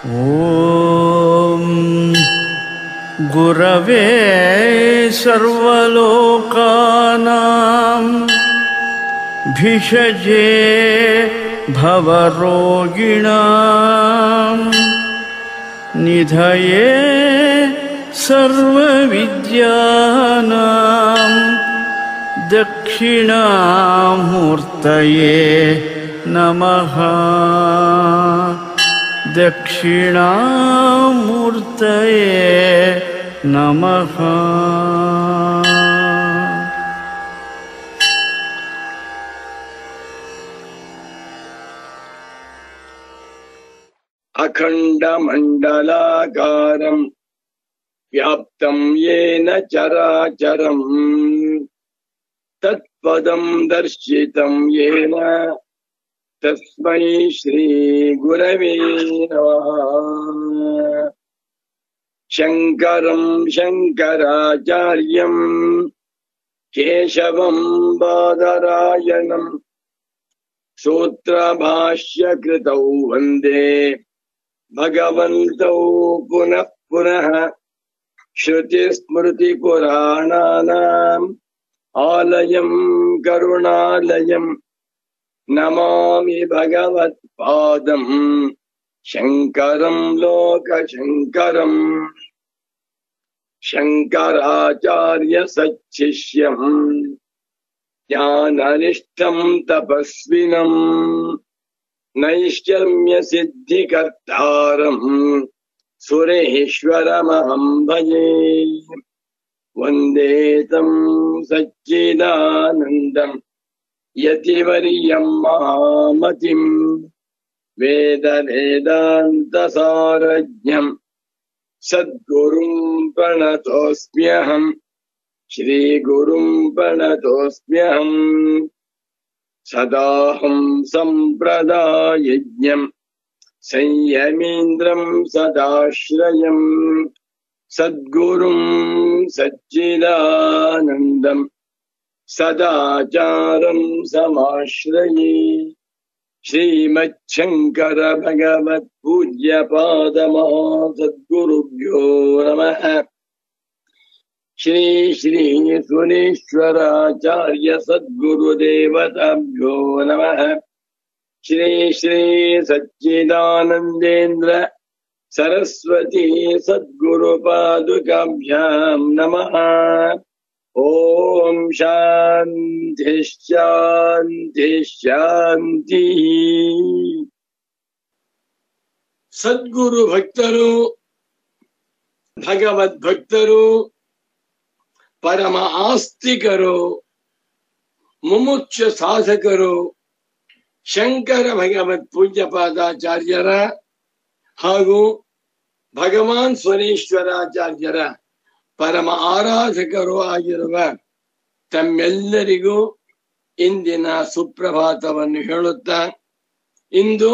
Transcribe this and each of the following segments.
ॐ गुरवे सर्वलोकानां भिषजे भवरोगिणां निधये सर्वविद्यानां दक्षिणामूर्तये नमः दक्षिणामूर्तये नमः अखण्डमण्डलाकारम् व्याप्तम् येन चराचरम् तत्पदम् दर्शितम् येन तस्मै श्रीगुरवे नमः शङ्करम् शङ्कराचार्यम् केशवम् बादरायणम् सूत्रभाष्यकृतौ वन्दे भगवन्तौ पुनः पुनः श्रुतिस्मृतिपुराणानाम् आलयम् करुणालयम् नमामि भगवत्पादम् शङ्करम् लोकशङ्करम् शङ्कराचार्य सच्छिष्यम् ज्ञाननिष्ठम् तपस्विनम् नैष्कर्म्य सिद्धिकर्तारम् सुरेश्वरमहम् भजे वन्दे तम् सच्चिदानन्दम् यतिवर्यम् महामतिम् वेदवेदान्तसारज्ञम् सद्गुरुम् प्रणतोऽस्म्यहम् श्रीगुरुम् प्रणतोऽस्म्यहम् सदाहम् सम्प्रदायज्ञम् संयमीन्द्रम् सदाश्रयम् सद्गुरुम् सच्चिदानन्दम् सदाचारम् समाश्रये श्रीमच्छङ्कर भगवत् पूज्यपादमहासद्गुरुभ्यो नमः श्री श्री सुरेश्वराचार्य सद्गुरुदेवताभ्यो नमः श्री श्री सच्चिदानन्देन्द्र सरस्वती सद्गुरुपादुकाभ्याम् नमः ॐ शान्ति शान्ति ಶಾಂತಿಃ ಸದ್ಗುರು ಭಕ್ತರು ಭಗವದ್ ಭಕ್ತರು ಪರಮ ಆಸ್ತಿಕರು ಮುಮುಕ್ಷ ಸಾಧಕರು ಶಂಕರ ಭಗವತ್ ಪೂಜ್ಯಪಾದಾಚಾರ್ಯರ ಹಾಗೂ ಭಗವಾನ್ ಸ್ವರೇಶ್ವರಾಚಾರ್ಯರ ಪರಮ ಆರಾಧಕರು ಆಗಿರುವ ತಮ್ಮೆಲ್ಲರಿಗೂ ಇಂದಿನ ಸುಪ್ರಭಾತವನ್ನು ಹೇಳುತ್ತಾ ಇಂದು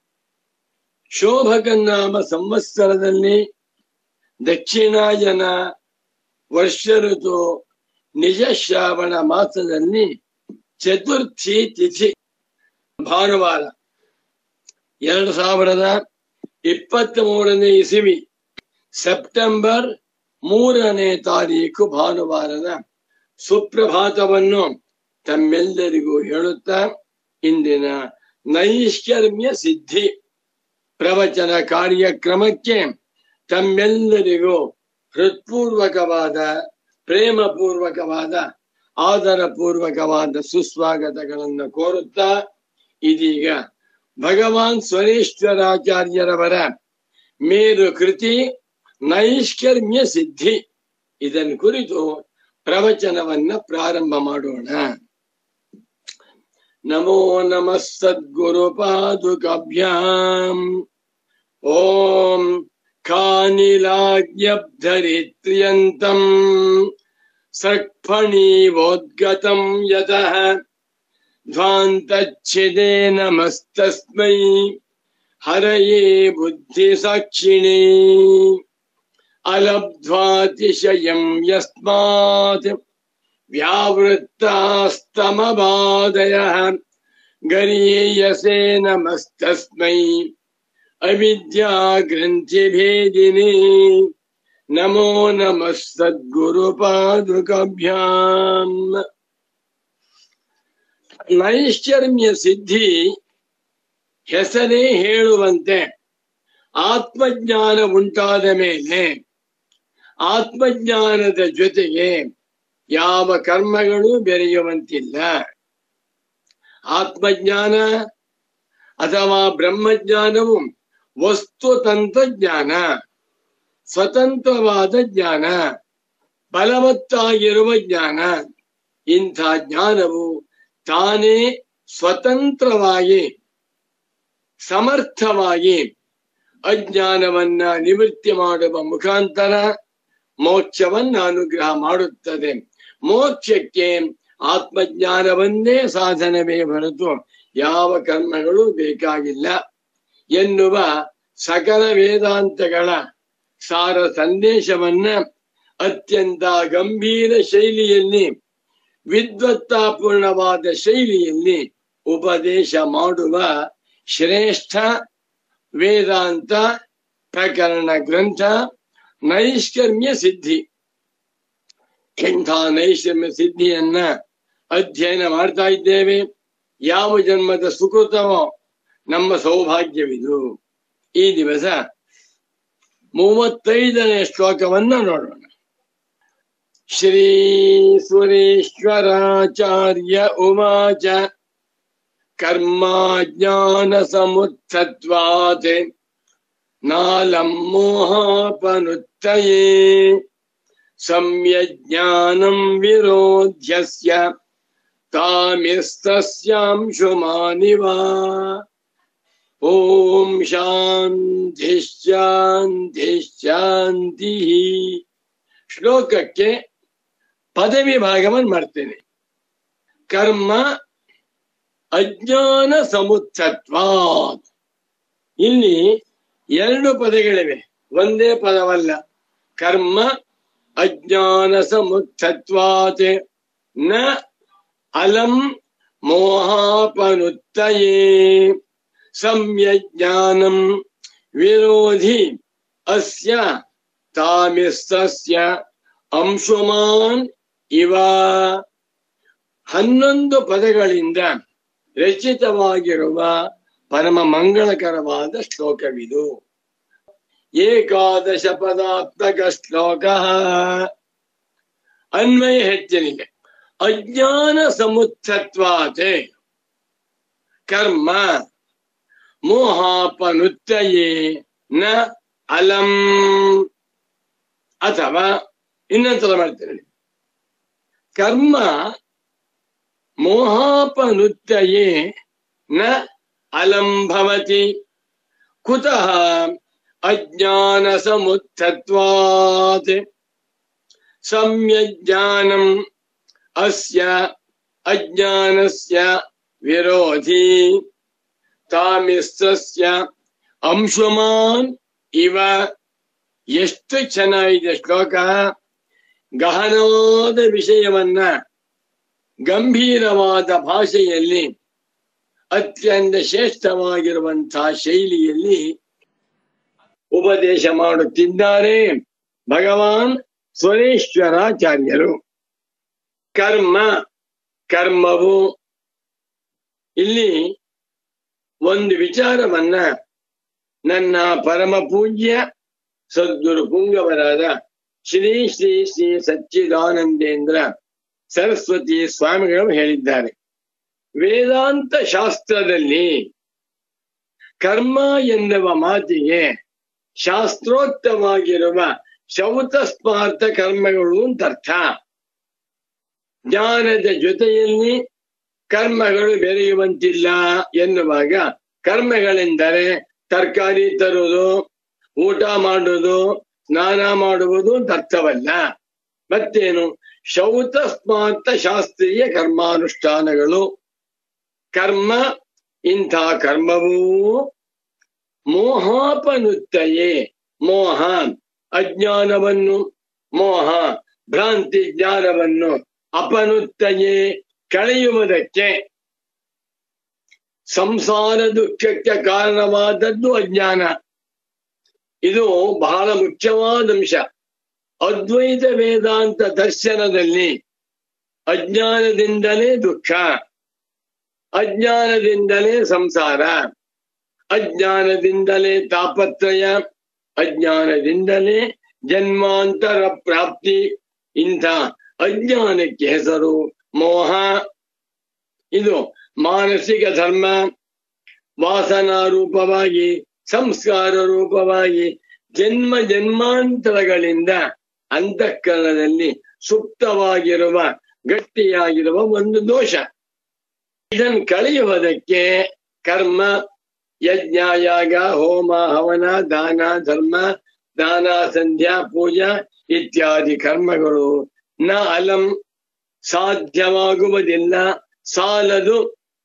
ಶೋಭಕನಾಮ ಸಂವತ್ಸರದಲ್ಲಿ ದಕ್ಷಿಣಾಯನ ವರ್ಷ ಋತು ನಿಜ ಶ್ರಾವಣ ಮಾಸದಲ್ಲಿ ಚತುರ್ಥಿ ತಿಥಿ ಭಾನುವಾರ ಎರಡು ಸಾವಿರದ ಇಪ್ಪತ್ತ್ ಮೂರನೇ ಇಸವಿ ಸೆಪ್ಟೆಂಬರ್ ಮೂರನೇ ತಾರೀಕು ಭಾನುವಾರದ ಸುಪ್ರಭಾತವನ್ನು ತಮ್ಮೆಲ್ಲರಿಗೂ ಹೇಳುತ್ತಾ ಇಂದಿನ ನೈಷ್ಕರ್ಮ್ಯ ಸಿದ್ಧಿ ಪ್ರವಚನ ಕಾರ್ಯಕ್ರಮಕ್ಕೆ ತಮ್ಮೆಲ್ಲರಿಗೂ ಹೃತ್ಪೂರ್ವಕವಾದ ಪ್ರೇಮಪೂರ್ವಕವಾದ ಆದರ ಪೂರ್ವಕವಾದ ಸುಸ್ವಾಗತಗಳನ್ನು ಕೋರುತ್ತಾ ಇದೀಗ ಭಗವಾನ್ ಸ್ವರೇಶ್ವರಾಚಾರ್ಯರವರ ಮೇರು ಕೃತಿ ನೈಷ್ಕರ್ಮ್ಯ ಸಿದ್ಧಿ ಇದನ್ನು ಕುರಿತು ಪ್ರವಚನವನ್ನ ಪ್ರಾರಂಭ ಮಾಡೋಣ ನಮೋ ನಮಃ ಸದ್ಗುರು ಪಾದುಕಾಭ್ಯಾಂ ಓಂ ಖಾನಿಲಾಗ್ಯಬ್ಧರಿತ್ರ್ಯಂತಂ ಸೃಕ್ಫಣೀವೋದ್ಗತಂ ಯತಃ ಧ್ವಾಂತಚ್ಛಿದೆ ನಮಸ್ತಸ್ಮೈ ಹರಯೇ ಬುದ್ಧಿಸಾಕ್ಷಿಣೇ अलब्ध्वातिशयं यस्मात् व्यावृत्तास्तमबाधयः गरीयसे नमस्तस्मै ಅವಿದ್ಯಾ ಗ್ರಂಥಿ ಭೇದಿನಿ ನಮೋ ನಮಃ ಸದ್ಗುರು ಪಾದುಕಭ್ಯಾಂ ನೈಷ್ಕರ್ಮ್ಯ ಸಿದ್ಧಿ ಹೆಸರೇ ಹೇಳುವಂತೆ ಆತ್ಮಜ್ಞಾನ ಉಂಟಾದ ಮೇಲೆ ಆತ್ಮಜ್ಞಾನದ ಜೊತೆಗೆ ಯಾವ ಕರ್ಮಗಳು ಬೆರೆಯುವಂತಿಲ್ಲ ಆತ್ಮಜ್ಞಾನ ಅಥವಾ ಬ್ರಹ್ಮಜ್ಞಾನವು ವಸ್ತು ತಂತ್ರಜ್ಞಾನ ಸ್ವತಂತ್ರವಾದ ಜ್ಞಾನ ಬಲವತ್ತಾಗಿರುವ ಜ್ಞಾನ ಇಂಥ ಜ್ಞಾನವು ತಾನೇ ಸ್ವತಂತ್ರವಾಗಿ ಸಮರ್ಥವಾಗಿ ಅಜ್ಞಾನವನ್ನ ನಿವೃತ್ತಿ ಮಾಡುವ ಮುಖಾಂತರ ಮೋಕ್ಷವನ್ನ ಅನುಗ್ರಹ ಮಾಡುತ್ತದೆ ಮೋಕ್ಷಕ್ಕೆ ಆತ್ಮಜ್ಞಾನವನ್ನೇ ಸಾಧನವೇ ಹೊರತು ಯಾವ ಕರ್ಮಗಳು ಬೇಕಾಗಿಲ್ಲ ಎನ್ನುವ ಸಕಲ ವೇದಾಂತಗಳ ಸಾರ ಸಂದೇಶವನ್ನ ಅತ್ಯಂತ ಗಂಭೀರ ಶೈಲಿಯಲ್ಲಿ ವಿದ್ವತ್ತಾಪೂರ್ಣವಾದ ಶೈಲಿಯಲ್ಲಿ ಉಪದೇಶ ಮಾಡುವ ಶ್ರೇಷ್ಠ ವೇದಾಂತ ಪ್ರಕರಣ ಗ್ರಂಥ ನೈಷ್ಕರ್ಮ್ಯ ಸಿದ್ಧಿ ಇಂಥ ನೈಷ್ಕರ್ಮ್ಯ ಸಿದ್ಧಿಯನ್ನ ಅಧ್ಯಯನ ಮಾಡ್ತಾ ಇದ್ದೇವೆ ಯಾವ ಜನ್ಮದ ಸುಕೃತವೋ ನಮ್ಮ ಸೌಭಾಗ್ಯವಿದು ಈ ದಿವಸ ಮೂವತ್ತೈದನೇ ಶ್ಲೋಕವನ್ನ ನೋಡೋಣ ಶ್ರೀ ಸುರೇಶ್ವರಾಚಾರ್ಯ ಉವಾಚ ಕರ್ಮಾಜ್ಞಾನ ಸಮುತ್ಥತ್ವಾತ್ ನಾಲಂ ಮೋಹಾಪನುತ್ತಯೇ ಸಮ್ಯಜ್ಞಾನಂ ವಿರೋಧ್ಯಸ್ಯ ತಾಮಿಸ್ತಸ್ಯಾಂಶುಮಾನಿವ ಓಂ ಶಾಂತಿ ಶಾಂತಿ ಶಾಂತಿ ಶ್ಲೋಕಕ್ಕೆ ಪದವಿ ಭಾಗವನ್ನು ಮಾಡ್ತೇನೆ ಕರ್ಮ ಅಜ್ಞಾನ ಸಮುತ್ಥತ್ವ ಇಲ್ಲಿ ಎರಡು ಪದಗಳಿವೆ ಒಂದೇ ಪದವಲ್ಲ ಕರ್ಮ ಅಜ್ಞಾನ ಸಮುತ್ಥತ್ವಾತ್ ನ ಅಲಂ ಮೋಹಾಪನುತ್ತಯೇ ಸಮ್ಯಜ್ಞಾನಂ ವಿರೋಧಿ ಅಸ್ಯ ತಾಮಿಸ್ತಸ್ಯ ಅಂಶುಮಾನ್ ಇವ ಹನ್ನೊಂದು ಪದಗಳಿಂದ ರಚಿತವಾಗಿರುವ ಪರಮ ಮಂಗಳಕರವಾದ ಶ್ಲೋಕವಿದು ಏಕಾದಶ ಪದಾತ್ಮಕ ಶ್ಲೋಕ ಅನ್ವಯ ಹೆಚ್ಚನಿಗೆ ಅಜ್ಞಾನ ಸಮುತ್ಥತ್ವಾತೆ ಕರ್ಮ ಮೋಹಾಪನುತ್ತಯೇ ನ ಅಲಂ ಅಥವಾ ಇನ್ನೊಂದ್ಸಲ ಮಾಡ್ತೇನೆ ಕರ್ಮ ಮೋಹಾಪನುತ್ತಯೇ ನ ಅಲಂ ಭವತಿ ಕುತಃ ಅಜ್ಞಾನ ಸಮುತ್ಥತ್ವಾತ್ ಸಮ್ಯಜ್ಞಾನಂ ಅಸ್ಯ ಅಜ್ಞಾನಸ್ಯ ವಿರೋಧಿ ತಾಮಿಸ್ತಸ್ಯ ಅಂಶುಮಾನ್ ಇವ ಎಷ್ಟು ಚೆನ್ನಾಗಿದೆ ಶ್ಲೋಕ ಗಹನವಾದ ವಿಷಯವನ್ನ ಗಂಭೀರವಾದ ಭಾಷೆಯಲ್ಲಿ ಅತ್ಯಂತ ಶ್ರೇಷ್ಠವಾಗಿರುವಂತಹ ಶೈಲಿಯಲ್ಲಿ ಉಪದೇಶ ಮಾಡುತ್ತಿದ್ದಾರೆ ಭಗವಾನ್ ಸ್ವರೇಶ್ವರಾಚಾರ್ಯರು ಕರ್ಮ ಕರ್ಮವು ಇಲ್ಲಿ ಒಂದು ವಿಚಾರವನ್ನ ನನ್ನ ಪರಮ ಪೂಜ್ಯ ಸದ್ಗುರು ಪುಂಗವರಾದ ಶ್ರೀ ಶ್ರೀ ಶ್ರೀ ಸಚ್ಚಿದಾನಂದೇಂದ್ರ ಸರಸ್ವತಿ ಸ್ವಾಮಿಗಳು ಹೇಳಿದ್ದಾರೆ ವೇದಾಂತ ಶಾಸ್ತ್ರದಲ್ಲಿ ಕರ್ಮ ಎನ್ನುವ ಮಾತಿಗೆ ಶಾಸ್ತ್ರೋಕ್ತವಾಗಿರುವ ಶೌತ ಸ್ಮಾರ್ಥ ಕರ್ಮಗಳು ಅಂತ ಅರ್ಥ ಜ್ಞಾನದ ಜೊತೆಯಲ್ಲಿ ಕರ್ಮಗಳು ಬೆರೆಯುವಂತಿಲ್ಲ ಎನ್ನುವಾಗ ಕರ್ಮಗಳೆಂದರೆ ತರಕಾರಿ ತರುವುದು ಊಟ ಮಾಡುವುದು ಸ್ನಾನ ಮಾಡುವುದು ಅಂತ ಅರ್ಥವಲ್ಲ ಮತ್ತೇನು ಶೌತ ಸ್ಮಾರ್ಥ ಶಾಸ್ತ್ರೀಯ ಕರ್ಮಾನುಷ್ಠಾನಗಳು ಕರ್ಮ ಇಂಥ ಕರ್ಮವೂ ಮೋಹಾಪನುತ್ತಯೇ ಮೋಹ ಅಜ್ಞಾನವನ್ನು ಮೋಹ ಭ್ರಾಂತಿ ಜ್ಞಾನವನ್ನು ಅಪನುತ್ತಯೇ ಕಳೆಯುವುದಕ್ಕೆ ಸಂಸಾರ ದುಃಖಕ್ಕೆ ಕಾರಣವಾದದ್ದು ಅಜ್ಞಾನ ಇದು ಬಹಳ ಮುಖ್ಯವಾದ ಅಂಶ ಅದ್ವೈತ ವೇದಾಂತ ದರ್ಶನದಲ್ಲಿ ಅಜ್ಞಾನದಿಂದಲೇ ದುಃಖ ಅಜ್ಞಾನದಿಂದಲೇ ಸಂಸಾರ ಅಜ್ಞಾನದಿಂದಲೇ ತಾಪತ್ರಯ ಅಜ್ಞಾನದಿಂದಲೇ ಜನ್ಮಾಂತರ ಪ್ರಾಪ್ತಿ ಇಂಥ ಅಜ್ಞಾನಕ್ಕೆ ಹೆಸರು ಮೋಹ ಇದು ಮಾನಸಿಕ ಧರ್ಮ ವಾಸನಾ ರೂಪವಾಗಿ ಸಂಸ್ಕಾರ ರೂಪವಾಗಿ ಜನ್ಮ ಜನ್ಮಾಂತರಗಳಿಂದ ಅಂತಃಕರಣದಲ್ಲಿ ಸುಪ್ತವಾಗಿರುವ ಗಟ್ಟಿಯಾಗಿರುವ ಒಂದು ದೋಷ ಇದನ್ನು ಕಳೆಯುವುದಕ್ಕೆ ಕರ್ಮ ಯಜ್ಞ ಯಾಗ ಹೋಮ ಹವನ ದಾನ ಧರ್ಮ ದಾನ ಸಂಧ್ಯಾ ಪೂಜಾ ಇತ್ಯಾದಿ ಕರ್ಮಗಳು ನ ಅಲಂ ಸಾಧ್ಯವಾಗುವುದಿಲ್ಲ ಸಾಲದು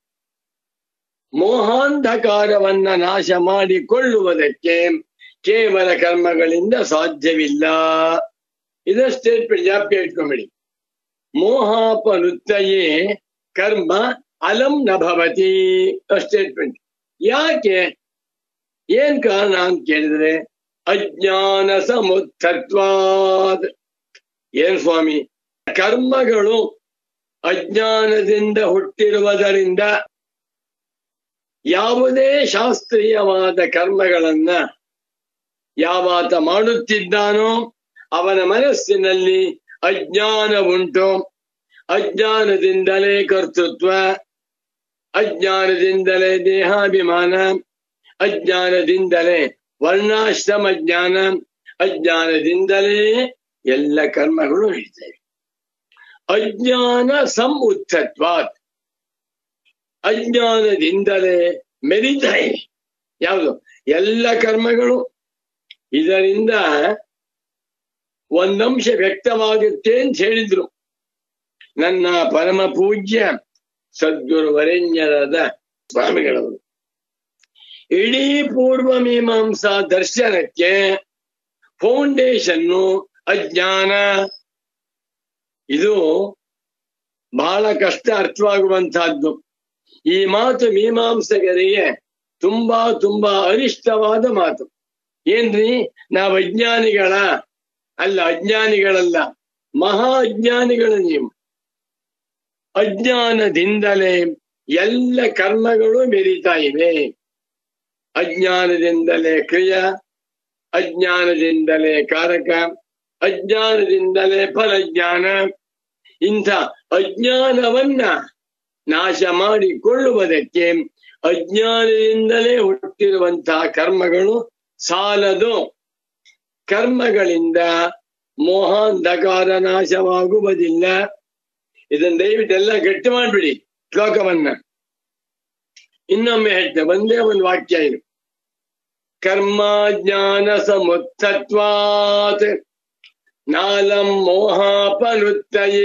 ಮೋಹಾಂಧಕಾರವನ್ನ ನಾಶ ಮಾಡಿಕೊಳ್ಳುವುದಕ್ಕೆ ಕೇವಲ ಕರ್ಮಗಳಿಂದ ಸಾಧ್ಯವಿಲ್ಲ ಇದ ಸ್ಟೇಟ್ಮೆಂಟ್ ಜಾಪ್ತಿ ಇಟ್ಕೊಂಬಿಡಿ ಮೋಹಾಪನುತ್ತಯೇ ಕರ್ಮ ಅಲಂ ನ ಭವತಿ ಸ್ಟೇಟ್ಮೆಂಟ್ ಯಾಕೆ ಏನ್ ಕಾರಣ ಅಂತ ಕೇಳಿದ್ರೆ ಅಜ್ಞಾನ ಸಮುತ್ತತ್ವಾದ್ ಏನ್ ಸ್ವಾಮಿ ಕರ್ಮಗಳು ಅಜ್ಞಾನದಿಂದ ಹುಟ್ಟಿರುವುದರಿಂದ ಯಾವುದೇ ಶಾಸ್ತ್ರೀಯವಾದ ಕರ್ಮಗಳನ್ನ ಯಾವಾತ ಮಾಡುತ್ತಿದ್ದಾನೋ ಅವನ ಮನಸ್ಸಿನಲ್ಲಿ ಅಜ್ಞಾನ ಉಂಟು ಅಜ್ಞಾನದಿಂದಲೇ ಕರ್ತೃತ್ವ ಅಜ್ಞಾನದಿಂದಲೇ ದೇಹಾಭಿಮಾನ ಅಜ್ಞಾನದಿಂದಲೇ ವರ್ಣಾಶ್ರಮ ಜ್ಞಾನ ಅಜ್ಞಾನದಿಂದಲೇ ಎಲ್ಲ ಕರ್ಮಗಳು ನಡೀತವೆ ಅಜ್ಞಾನ ಸಮುತ್ತತ್ವಾತ್ ಅಜ್ಞಾನದಿಂದಲೇ ಮೆರಿತಾ ಇವೆ ಯಾವುದು ಎಲ್ಲ ಕರ್ಮಗಳು ಇದರಿಂದ ಒಂದಂಶ ವ್ಯಕ್ತವಾಗುತ್ತೆ ಅಂತ ಹೇಳಿದ್ರು ನನ್ನ ಪರಮ ಪೂಜ್ಯ ಸದ್ಗುರು ವರೆಣ್ಯರಾದ ಸ್ವಾಮಿಗಳವರು ಇಡೀ ಪೂರ್ವ ಮೀಮಾಂಸಾ ದರ್ಶನಕ್ಕೆ ಫೌಂಡೇಶನ್ನು ಅಜ್ಞಾನ ಇದು ಬಹಳ ಕಷ್ಟ ಅರ್ಥವಾಗುವಂತಹದ್ದು ಈ ಮಾತು ಮೀಮಾಂಸಕರಿಗೆ ತುಂಬಾ ತುಂಬಾ ಅರಿಷ್ಟವಾದ ಮಾತು ಏನ್ರಿ ನಾವು ಅಜ್ಞಾನಿಗಳ ಅಲ್ಲ ಅಜ್ಞಾನಿಗಳಲ್ಲ ಮಹಾ ಅಜ್ಞಾನಿಗಳು ನೀವು ಅಜ್ಞಾನದಿಂದಲೇ ಎಲ್ಲ ಕರ್ಮಗಳು ಮೆರೀತಾ ಇವೆ ಅಜ್ಞಾನದಿಂದಲೇ ಕ್ರಿಯ ಅಜ್ಞಾನದಿಂದಲೇ ಕಾರಕ ಅಜ್ಞಾನದಿಂದಲೇ ಫಲಜ್ಞಾನ ಇಂಥ ಅಜ್ಞಾನವನ್ನ ನಾಶ ಮಾಡಿಕೊಳ್ಳುವುದಕ್ಕೆ ಅಜ್ಞಾನದಿಂದಲೇ ಹುಟ್ಟಿರುವಂತಹ ಕರ್ಮಗಳು ಸಾಲದು ಕರ್ಮಗಳಿಂದ ಮೋಹಾಂಧಕಾರ ನಾಶವಾಗುವುದಿಲ್ಲ ಇದನ್ನ ದಯವಿಟ್ಟೆಲ್ಲ ಗಟ್ಟಿ ಮಾಡ್ಬಿಡಿ ಶ್ಲೋಕವನ್ನ ಇನ್ನೊಮ್ಮೆ ಹೇಳ್ತೆ ಒಂದೇ ಒಂದು ವಾಕ್ಯ ಇದು ಕರ್ಮಾಜ್ಞಾನ ಸಮುತ್ತತ್ವಾತ್ ನಾಲಂ ಮೋಹಾಪನುತ್ತಯೇ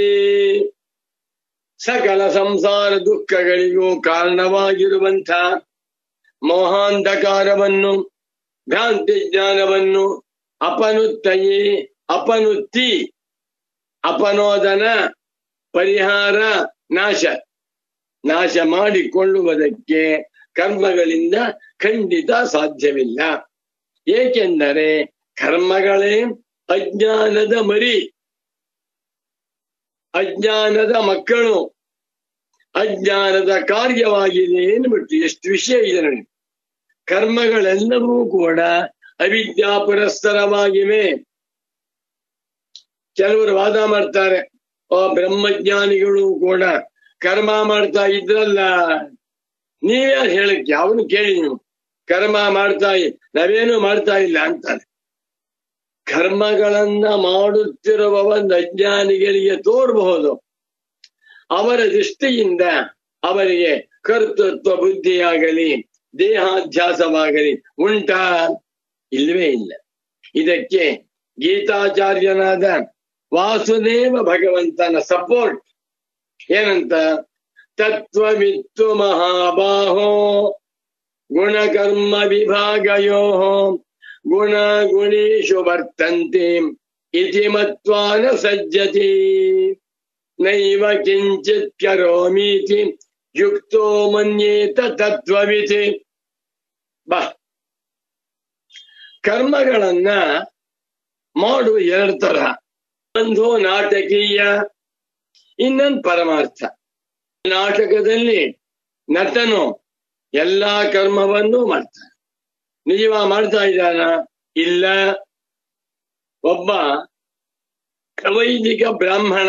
ಸಕಲ ಸಂಸಾರ ದುಃಖಗಳಿಗೂ ಕಾರಣವಾಗಿರುವಂಥ ಮೋಹಾಂಧಕಾರವನ್ನು ಭ್ರಾಂತಿ ಜ್ಞಾನವನ್ನು ಅಪನುತ್ತಯೇ ಅಪನುತ್ತಿ ಅಪನೋದನ ಪರಿಹಾರ ನಾಶ ನಾಶ ಮಾಡಿಕೊಳ್ಳುವುದಕ್ಕೆ ಕರ್ಮಗಳಿಂದ ಖಂಡಿತ ಸಾಧ್ಯವಿಲ್ಲ ಏಕೆಂದರೆ ಕರ್ಮಗಳೇ ಅಜ್ಞಾನದ ಮರಿ ಅಜ್ಞಾನದ ಮಕ್ಕಳು ಅಜ್ಞಾನದ ಕಾರ್ಯವಾಗಿದೆ ಎಂದ್ಬಿಟ್ಟು ಎಷ್ಟು ವಿಷಯ ಇದೆ ನೋಡಿ ಕರ್ಮಗಳೆಲ್ಲವೂ ಕೂಡ ಅವಿದ್ಯಾ ಪುರಸ್ಸರವಾಗಿವೆ ಕೆಲವರು ವಾದ ಮಾಡ್ತಾರೆ ಆ ಬ್ರಹ್ಮಜ್ಞಾನಿಗಳು ಕೂಡ ಕರ್ಮ ಮಾಡ್ತಾ ಇದ್ರಲ್ಲ ನೀವ್ಯಾರು ಹೇಳಕ್ಕೆ ಅವನು ಕೇಳಿ ನೀವು ಕರ್ಮ ಮಾಡ್ತಾ ಇ- ನಾವೇನು ಮಾಡ್ತಾ ಇಲ್ಲ ಅಂತಾರೆ ಕರ್ಮಗಳನ್ನ ಮಾಡುತ್ತಿರುವ ಒಂದು ಅಜ್ಞಾನಿಗಳಿಗೆ ತೋರಬಹುದು ಅವರ ದೃಷ್ಟಿಯಿಂದ ಅವರಿಗೆ ಕರ್ತೃತ್ವ ಬುದ್ಧಿಯಾಗಲಿ ದೇಹಾಧ್ಯಾಸವಾಗಲಿ ಉಂಟಾ ಇಲ್ಲವೇ ಇಲ್ಲ ಇದಕ್ಕೆ ಗೀತಾಚಾರ್ಯನಾದ ವಾಸುದೇವ ಭಗವಂತನ ಸಪೋರ್ಟ್ ಏನಂತ ತತ್ವವಿತ್ತು ಮಹಾಬಾಹೋ ಗುಣಕರ್ಮ ವಿಭಾಗಯೋ ಗುಣ ಗುಣೇಶು ವರ್ತಂತೆ ಇತಿ ಮತ್ವಾನ ಸಜ್ಜತಿ ನೈವ ಕಿಂಚಿತ್ ಕರೋಮೀತಿ ಯುಕ್ತೋ ಮನ್ಯೇತ ತತ್ವವಿತಿ ಬಾ ಕರ್ಮಗಳನ್ನ ಮಾಡುವ ಎರಡು ತರ ಒಂದು ನಾಟಕೀಯ ಇನ್ನೊಂದು ಪರಮಾರ್ಥ ನಾಟಕದಲ್ಲಿ ನಟನು ಎಲ್ಲಾ ಕರ್ಮವನ್ನು ಮಾಡ್ತಾನೆ ನಿಜವ ಮಾಡ್ತಾ ಇದ್ದಾನ ಇಲ್ಲ ಒಬ್ಬ ವೈದಿಕ ಬ್ರಾಹ್ಮಣ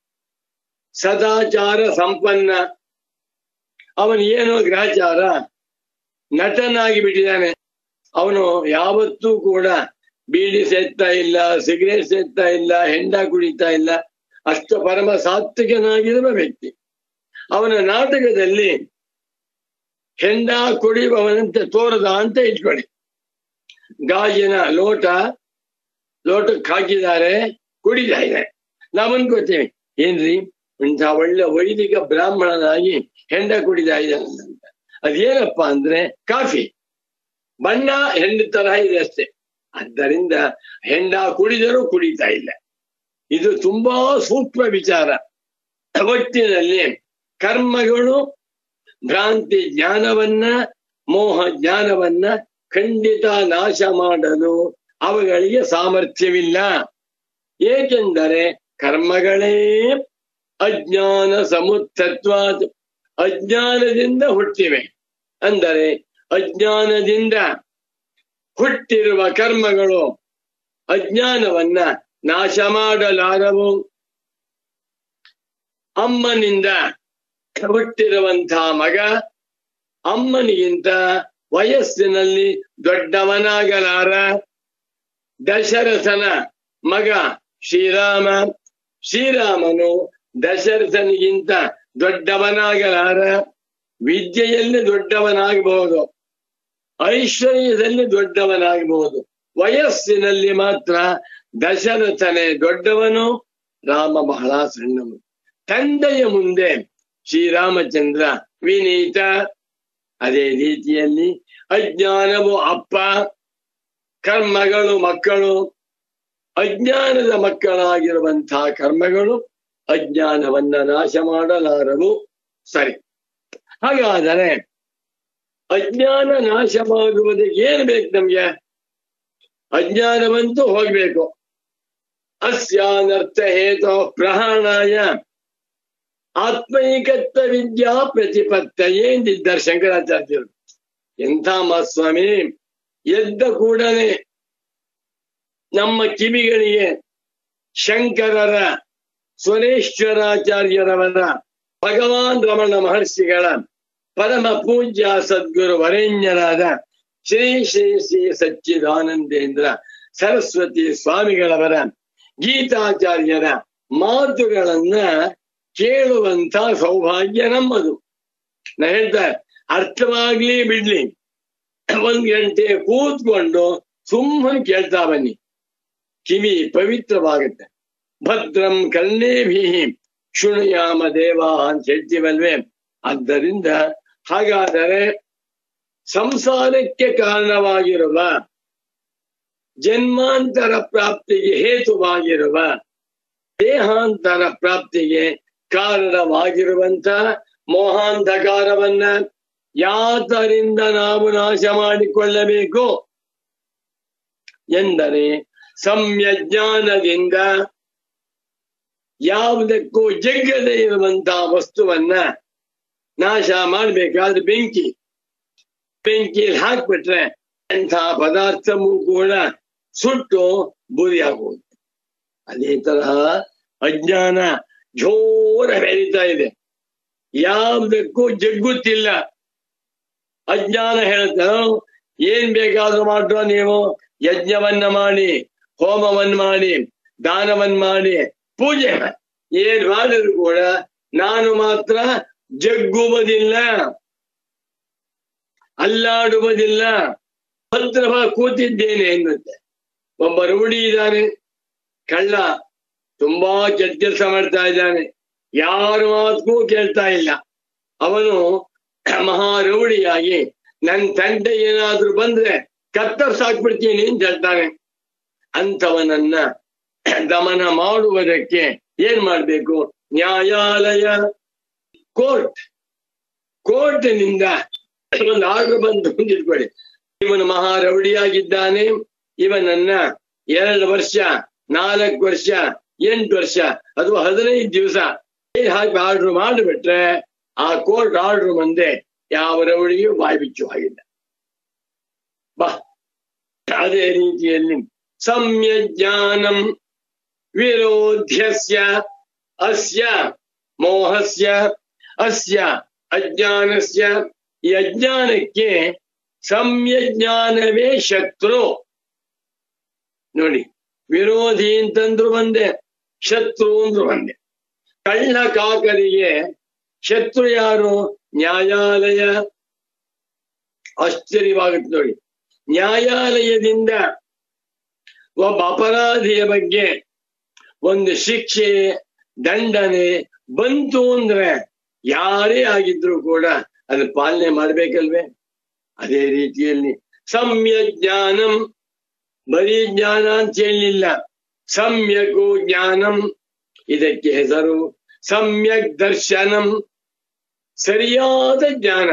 ಸದಾಚಾರ ಸಂಪನ್ನ ಅವನು ಏನು ಗ್ರಹಚಾರ ನಟನಾಗಿ ಬಿಟ್ಟಿದ್ದಾನೆ ಅವನು ಯಾವತ್ತೂ ಕೂಡ ಬೀಡಿ ಸೇರ್ತಾ ಇಲ್ಲ ಸಿಗರೇಟ್ ಸೇರ್ತಾ ಇಲ್ಲ ಹೆಂಡ ಕುಡಿತಾ ಇಲ್ಲ ಅಷ್ಟು ಪರಮ ಸಾತ್ವಿಕನಾಗಿರುವ ವ್ಯಕ್ತಿ ಅವನ ನಾಟಕದಲ್ಲಿ ಹೆಂಡ ಕುಡಿಯುವವನಂತೆ ತೋರದ ಅಂತ ಇಟ್ಕೊಳ್ಳಿ ಗಾಜಿನ ಲೋಟ ಲೋಟಕ್ಕೆ ಹಾಕಿದ್ದಾರೆ ಕುಡಿತಾ ಇದೆ ನಾವು ಅನ್ಕೋತೀವಿ ಏನ್ರಿ ಇಂಥ ಒಳ್ಳೆ ವೈದಿಕ ಬ್ರಾಹ್ಮಣನಾಗಿ ಹೆಂಡ ಕುಡಿತಾ ಇದ್ದಾನೆ ಅಂತ ಅದೇನಪ್ಪ ಅಂದ್ರೆ ಕಾಫಿ ಬಣ್ಣ ಹೆಂಡ ತರಹ ಇದೆ ಅಷ್ಟೇ ಆದ್ದರಿಂದ ಹೆಂಡ ಕುಡಿದರೂ ಕುಡಿತಾ ಇಲ್ಲ ಇದು ತುಂಬಾ ಸೂಕ್ಷ್ಮ ವಿಚಾರ ಒಟ್ಟಿನಲ್ಲಿ ಕರ್ಮಗಳು ಭ್ರಾಂತಿ ಜ್ಞಾನವನ್ನ ಮೋಹ ಜ್ಞಾನವನ್ನ ಖಂಡಿತ ನಾಶ ಮಾಡಲು ಅವುಗಳಿಗೆ ಸಾಮರ್ಥ್ಯವಿಲ್ಲ ಏಕೆಂದರೆ ಕರ್ಮಗಳೇ ಅಜ್ಞಾನ ಸಮುತ್ತತ್ವಾದ ಅಜ್ಞಾನದಿಂದ ಹುಟ್ಟಿವೆ ಅಂದರೆ ಅಜ್ಞಾನದಿಂದ ಹುಟ್ಟಿರುವ ಕರ್ಮಗಳು ಅಜ್ಞಾನವನ್ನ ನಾಶ ಮಾಡಲಾರವು ಅಮ್ಮನಿಂದ ಹುಟ್ಟಿರುವಂತಹ ಮಗ ಅಮ್ಮನಿಗಿಂತ ವಯಸ್ಸಿನಲ್ಲಿ ದೊಡ್ಡವನಾಗಲಾರ ದಶರಥನ ಮಗ ಶ್ರೀರಾಮ ಶ್ರೀರಾಮನು ದಶರಥನಿಗಿಂತ ದೊಡ್ಡವನಾಗಲಾರ ವಿದ್ಯೆಯಲ್ಲಿ ದೊಡ್ಡವನಾಗಬಹುದು ಐಶ್ವರ್ಯದಲ್ಲಿ ದೊಡ್ಡವನಾಗಬಹುದು ವಯಸ್ಸಿನಲ್ಲಿ ಮಾತ್ರ ದಶರಥನೇ ದೊಡ್ಡವನು ರಾಮ ಬಹಳ ಸಣ್ಣವನು ತಂದೆಯ ಮುಂದೆ ಶ್ರೀರಾಮಚಂದ್ರ ವಿನೀತ ಅದೇ ರೀತಿಯಲ್ಲಿ ಅಜ್ಞಾನವು ಅಪ್ಪ ಕರ್ಮಗಳು ಮಕ್ಕಳು ಅಜ್ಞಾನದ ಮಕ್ಕಳಾಗಿರುವಂತಹ ಕರ್ಮಗಳು ಅಜ್ಞಾನವನ್ನ ನಾಶ ಮಾಡಲಾರವು ಸರಿ ಹಾಗಾದರೆ ಅಜ್ಞಾನ ನಾಶವಾಗುವುದಕ್ಕೆ ಏನ್ ಬೇಕು ನಮ್ಗೆ ಅಜ್ಞಾನವಂತೂ ಹೋಗ್ಬೇಕು ಅಸ್ಯಾನರ್ಥ ಹೇತೋ ಪ್ರಹಾಣಾಯ ಆತ್ಮೈಕತ್ವ ವಿದ್ಯಾ ಪ್ರತಿಪತ್ತಯೇ ಎಂದಿದ್ದಾರೆ ಶಂಕರಾಚಾರ್ಯರು ಎಂಥ ಮಾಸ್ವಾಮಿ ಎದ್ದ ಕೂಡಲೇ ನಮ್ಮ ಕಿವಿಗಳಿಗೆ ಶಂಕರರ ಸ್ವರೇಶ್ವರಾಚಾರ್ಯರವರ ಭಗವಾನ್ ರಮಣ ಮಹರ್ಷಿಗಳ ಪರಮ ಪೂಜ್ಯ ಸದ್ಗುರು ವರೇಣ್ಯರಾದ ಶ್ರೀ ಶ್ರೀ ಶ್ರೀ ಸಚ್ಚಿದಾನಂದೇಂದ್ರ ಸರಸ್ವತಿ ಸ್ವಾಮಿಗಳವರ ಗೀತಾಚಾರ್ಯರ ಮಾತುಗಳನ್ನ ಕೇಳುವಂತ ಸೌಭಾಗ್ಯ ನಮ್ಮದು ನಾ ಹೇಳ್ತಾ ಅರ್ಥವಾಗ್ಲಿ ಬಿಡ್ಲಿ ಒಂದ್ ಗಂಟೆ ಕೂತ್ಕೊಂಡು ಸುಮ್ಮನೆ ಕೇಳ್ತಾ ಬನ್ನಿ ಕಿವಿ ಪವಿತ್ರವಾಗುತ್ತೆ ಭದ್ರಂ ಕರ್ಣೇಭಿ ಶೃಣುಯಾಮ ದೇವ ಅಂತ ಹೇಳ್ತೀವಲ್ವೇ ಆದ್ದರಿಂದ ಹಾಗಾದರೆ ಸಂಸಾರಕ್ಕೆ ಕಾರಣವಾಗಿರುವ ಜನ್ಮಾಂತರ ಪ್ರಾಪ್ತಿಗೆ ಹೇತುವಾಗಿರುವ ದೇಹಾಂತರ ಪ್ರಾಪ್ತಿಗೆ ಕಾರಣವಾಗಿರುವಂತ ಮೋಹಾಂಧಕಾರವನ್ನ ಯಾತರಿಂದ ನಾವು ನಾಶ ಮಾಡಿಕೊಳ್ಳಬೇಕು ಎಂದರೆ ಸಂಯಜ್ಞಾನದಿಂದ ಯಾವುದಕ್ಕೂ ಜಗ್ಗದೆ ಇರುವಂತಹ ವಸ್ತುವನ್ನ ನಾಶ ಮಾಡ್ಬೇಕಾದ್ರೆ ಬೆಂಕಿ ಬೆಂಕಿಯಲ್ಲಿ ಹಾಕ್ಬಿಟ್ರೆ ಅಂತಹ ಪದಾರ್ಥವೂ ಕೂಡ ಸುಟ್ಟು ಬೂದಿಯಾಗುವುದು ಅದೇ ತರಹ ಅಜ್ಞಾನ ಜೋರ ಬೆಳೀತಾ ಇದೆ ಯಾವುದಕ್ಕೂ ಜಗ್ಗುತ್ತಿಲ್ಲ ಅಜ್ಞಾನ ಹೇಳ್ತ ಏನ್ ಬೇಕಾದ್ರೂ ಮಾಡ್ರೋ ನೀವು ಯಜ್ಞವನ್ನ ಮಾಡಿ ಹೋಮವನ್ನ ಮಾಡಿ ದಾನವನ್ನ ಮಾಡಿ ಪೂಜೆ ಮಾಡಿ ಏನ್ ಮಾಡಿದ್ರು ಕೂಡ ನಾನು ಮಾತ್ರ ಜಗ್ಗುವುದಿಲ್ಲ ಅಲ್ಲಾಡುವುದಿಲ್ಲ ಭದ್ರವ ಕೂತಿದ್ದೇನೆ ಎನ್ನುತ್ತೆ ಒಬ್ಬ ರೂಢಿ ಇದ್ದಾನೆ ಕಳ್ಳ ತುಂಬಾ ಕೆಟ್ಟ ಕೆಲಸ ಮಾಡ್ತಾ ಇದ್ದಾನೆ ಯಾರ ಮಾತಕ್ಕೂ ಕೇಳ್ತಾ ಇಲ್ಲ ಅವನು ಮಹಾರೌಡಿಯಾಗಿ ನನ್ ತಂದೆ ಏನಾದ್ರೂ ಬಂದ್ರೆ ಕತ್ತರ್ಸಾಕ್ಬಿಡ್ತೀನಿ ಅಂತ ಹೇಳ್ತಾನೆ ಅಂಥವನನ್ನ ದಮನ ಮಾಡುವುದಕ್ಕೆ ಏನ್ ಮಾಡ್ಬೇಕು ನ್ಯಾಯಾಲಯ ಕೋರ್ಟ್ ಕೋರ್ಟಿನಿಂದ ಒಂದು ಆರ್ಡರ್ ಬಂತು ಅಂತ ಇಟ್ಕೊಳ್ಳಿ ಇವನು ಮಹಾ ರೌಡಿಯಾಗಿದ್ದಾನೆ ಇವನನ್ನ ಎರಡು ವರ್ಷ ನಾಲ್ಕು ವರ್ಷ ಎಂಟು ವರ್ಷ ಅಥವಾ ಹದಿನೈದು ದಿವಸ ಹಾಕಿ ಆರ್ಡರ್ ಮಾಡಿಬಿಟ್ರೆ ಆ ಕೋರ್ಟ್ ಆರ್ಡರ್ ಮುಂದೆ ಯಾವ ರೌಡಿಯೂ ಬಾಯಿ ಬಿಚ್ಚು ಹಾಗಿಲ್ಲ ಬಾ ಅದೇ ರೀತಿಯಲ್ಲಿ ಸಮ್ಯಜ್ಞಾನಂ ವಿರೋಧ್ಯಸ್ಯ ಅಸ್ಯ ಮೋಹಸ್ಯ ಅಸ್ಯ ಅಜ್ಞಾನಸ್ಯ ಈ ಅಜ್ಞಾನಕ್ಕೆ ಸಮ್ಯಜ್ಞಾನವೇ ಶತ್ರು ನೋಡಿ ವಿರೋಧಿ ಅಂತಂದ್ರು ಒಂದೇ ಶತ್ರು ಅಂದ್ರು ಒಂದೇ ಕಳ್ಳ ಕಾಕರಿಗೆ ಶತ್ರು ಯಾರು ನ್ಯಾಯಾಲಯ ಆಶ್ಚರ್ಯವಾಗುತ್ತೆ ನೋಡಿ ನ್ಯಾಯಾಲಯದಿಂದ ಒಬ್ಬ ಅಪರಾಧಿಯ ಬಗ್ಗೆ ಒಂದು ಶಿಕ್ಷೆ ದಂಡನೆ ಬಂತು ಅಂದ್ರೆ ಯಾರೇ ಆಗಿದ್ರು ಕೂಡ ಅದನ್ನ ಪಾಲನೆ ಮಾಡ್ಬೇಕಲ್ವೇ ಅದೇ ರೀತಿಯಲ್ಲಿ ಸಮ್ಯ ಜ್ಞಾನಂ ಬರೀ ಜ್ಞಾನ ಅಂತ ಹೇಳಿಲ್ಲ ಸಮ್ಯಕು ಜ್ಞಾನಂ ಇದಕ್ಕೆ ಹೆಸರು ಸಮ್ಯಕ್ ದರ್ಶನಂ ಸರಿಯಾದ ಜ್ಞಾನ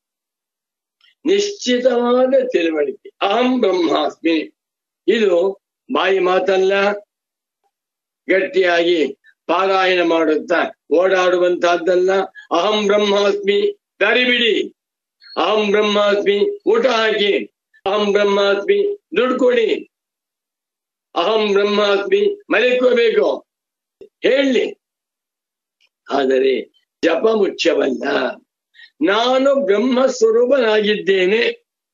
ನಿಶ್ಚಿತವಾದ ತಿಳುವಳಿಕೆ ಅಹಂ ಬ್ರಹ್ಮಾಸ್ಮಿ ಇದು ಬಾಯಿ ಮಾತಲ್ಲ ಗಟ್ಟಿಯಾಗಿ ಪಾರಾಯಣ ಮಾಡುತ್ತಾ ಓಡಾಡುವಂತಹದ್ದಲ್ಲ ಅಹಂ ಬ್ರಹ್ಮಾಸ್ಮಿ ಬಿಡಿ ಅಹಂ ಬ್ರಹ್ಮಾಸ್ಮಿ ಊಟ ಹಾಕಿ ಅಹಂ ಬ್ರಹ್ಮಾಸ್ಮಿ ದುಡ್ಡು ಕೊಡಿ ಅಹಂ ಬ್ರಹ್ಮಾಸ್ಮಿ ಮಲಿಕೋಬೇಕು ಹೇಳಿ ಆದರೆ ಜಪ ಮುಖ್ಯವಲ್ಲ ನಾನು ಬ್ರಹ್ಮ ಸ್ವರೂಪನಾಗಿದ್ದೇನೆ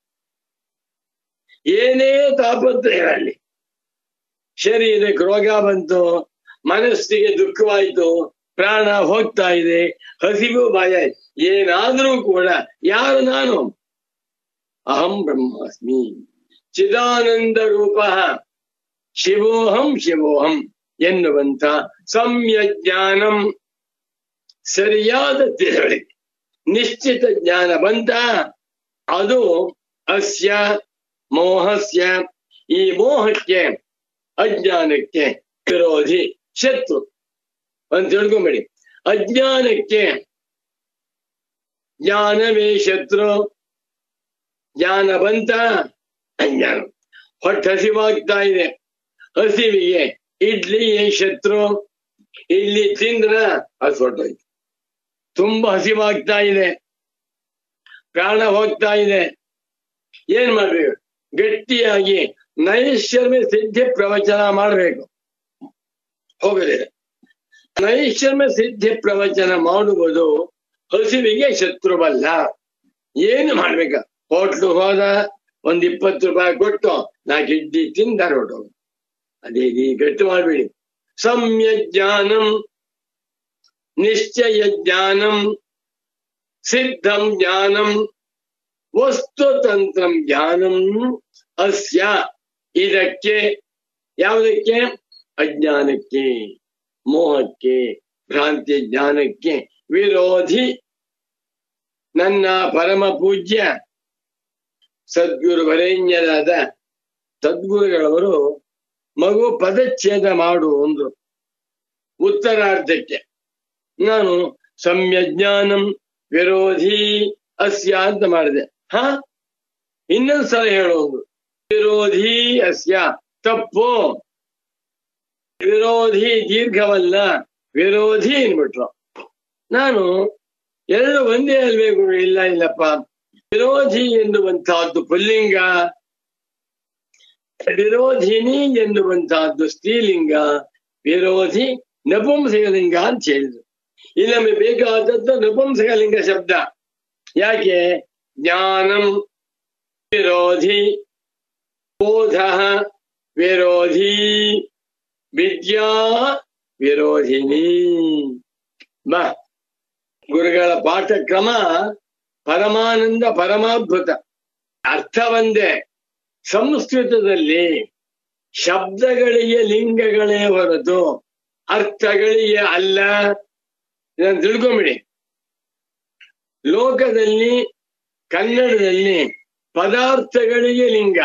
ಏನೇ ತಾಪತ್ರಯಗಳಲ್ಲಿ ಶರೀರಕ್ಕೆ ರೋಗ ಬಂತು ಮನಸ್ಸಿಗೆ ದುಃಖವಾಯ್ತು ಪ್ರಾಣ ಹೋಗ್ತಾ ಇದೆ ಹಸಿವು ಭಯ ಏನಾದ್ರೂ ಕೂಡ ಯಾರು ನಾನು ಅಹಂ ಬ್ರಹ್ಮಾಸ್ಮಿ ಚಿದಾನಂದ ರೂಪ ಶಿವೋಹಂ ಶಿವೋಹಂ ಎನ್ನುವಂತ ಸಮ್ಯ ಜ್ಞಾನಂ ಸರಿಯಾದ ತಿಳುವಳಿಕೆ ನಿಶ್ಚಿತ ಜ್ಞಾನ ಬಂತ ಅದು ಅಸ್ಯ ಮೋಹಸ್ಯ ಈ ಮೋಹಕ್ಕೆ ಅಜ್ಞಾನಕ್ಕೆ ವಿರೋಧಿ ಶತ್ರು ಅಂತ ತಿಳ್ಕೊಂಬೇಡಿ ಅಜ್ಞಾನಕ್ಕೆ ಜ್ಞಾನವೇ ಶತ್ರು ಜ್ಞಾನ ಬಂತ ಅಜ್ಞಾನ ಹೊಟ್ಟೆ ಹಸಿವಾಗ್ತಾ ಇದೆ ಹಸಿವಿಗೆ ಇಡ್ಲಿ ಶತ್ರು ಇಡ್ಲಿ ತಿಂದ್ರ ಅದು ಹೊಟ್ಟೋಯ್ತು ತುಂಬಾ ಹಸಿವಾಗ್ತಾ ಇದೆ ಪ್ರಾಣ ಹೋಗ್ತಾ ಇದೆ ಏನ್ ಮಾಡ್ಬೇಕು ಗಟ್ಟಿಯಾಗಿ ನೈಶ್ಚರ್ಯ ಸಿದ್ಧಿ ಪ್ರವಚನ ಮಾಡಬೇಕು ಹೋಗಲಿದೆ ನೈಶ್ಚರ್ಯ ಸಿದ್ಧಿ ಪ್ರವಚನ ಮಾಡುವುದು ಹಸಿವಿಗೆ ಶತ್ರುವಲ್ಲ ಏನು ಮಾಡ್ಬೇಕ ಹೋಟ್ಲು ಹೋದ ಒಂದ್ ಇಪ್ಪತ್ತು ರೂಪಾಯಿ ಕೊಟ್ಟು ನಾಲ್ಕು ಇಡ್ಲಿ ತಿಂದ ಹೊರಟು ಅದೇ ರೀತಿ ಗಟ್ಟಿ ಮಾಡ್ಬೇಡಿ ಸಮ್ಯ ಜ್ಞಾನಂ ನಿಶ್ಚಯ ಜ್ಞಾನಂ ಸಿದ್ಧಂ ಜ್ಞಾನಂ ವಸ್ತುತಂತ್ರಂ ಜ್ಞಾನಂ ಅಸ್ಯ ಇದಕ್ಕೆ ಯಾವುದಕ್ಕೆ ಅಜ್ಞಾನಕ್ಕೆ ಮೋಹಕ್ಕೆ ಭ್ರಾಂತಿ ಜ್ಞಾನಕ್ಕೆ ವಿರೋಧಿ ನನ್ನ ಪರಮ ಪೂಜ್ಯ ಸದ್ಗುರು ವರೇಣ್ಯರಾದ ಸದ್ಗುರುಗಳವರು ಮಗು ಪದಚ್ಛೇದ ಮಾಡು ಅಂದ್ರು ಉತ್ತರಾರ್ಧಕ್ಕೆ ನಾನು ಸಮ್ಯಜ್ಞಾನಂ ವಿರೋಧಿ ಅಸ್ಯ ಅಂತ ಮಾಡಿದೆ ಹ ಇನ್ನೊಂದ್ಸಲ ಹೇಳೋದು ವಿರೋಧಿ ಅಸ್ಯ ತಪ್ಪು ವಿರೋಧಿ ದೀರ್ಘವಲ್ಲ ವಿರೋಧಿ ಅನ್ಬಿಟ್ರು ನಾನು ಎರಡು ಒಂದೇ ಅಲ್ಬೇಕು ಇಲ್ಲ ಇಲ್ಲಪ್ಪ ವಿರೋಧಿ ಎನ್ನುವಂತಹದ್ದು ಪುಲ್ಲಿಂಗ ವಿರೋಧಿನಿ ಎನ್ನುವಂತಹದ್ದು ಸ್ತ್ರೀಲಿಂಗ ವಿರೋಧಿ ನಪುಂಸಕಲಿಂಗ ಅಂತ ಹೇಳಿದ್ರು ಇಲ್ಲಿ ನಮಗೆ ಬೇಕಾದದ್ದು ನಪುಂಸಕಲಿಂಗ ಶಬ್ದ ಯಾಕೆ ಜ್ಞಾನಂ ವಿರೋಧಿ ಬೋಧ ವಿರೋಧಿ ವಿದ್ಯಾ ವಿರೋಧಿನಿ ಬಾ ಗುರುಗಳ ಪಾಠಕ್ರಮ ಪರಮಾನಂದ ಪರಮಾದ್ಭುತ ಅರ್ಥ ಒಂದೇ ಸಂಸ್ಕೃತದಲ್ಲಿ ಶಬ್ದಗಳಿಗೆ ಲಿಂಗಗಳೇ ಹೊರತು ಅರ್ಥಗಳಿಗೆ ಅಲ್ಲ ಇದನ್ನು ತಿಳ್ಕೊಂಬಿಡಿ ಲೋಕದಲ್ಲಿ ಕನ್ನಡದಲ್ಲಿ ಪದಾರ್ಥಗಳಿಗೆ ಲಿಂಗ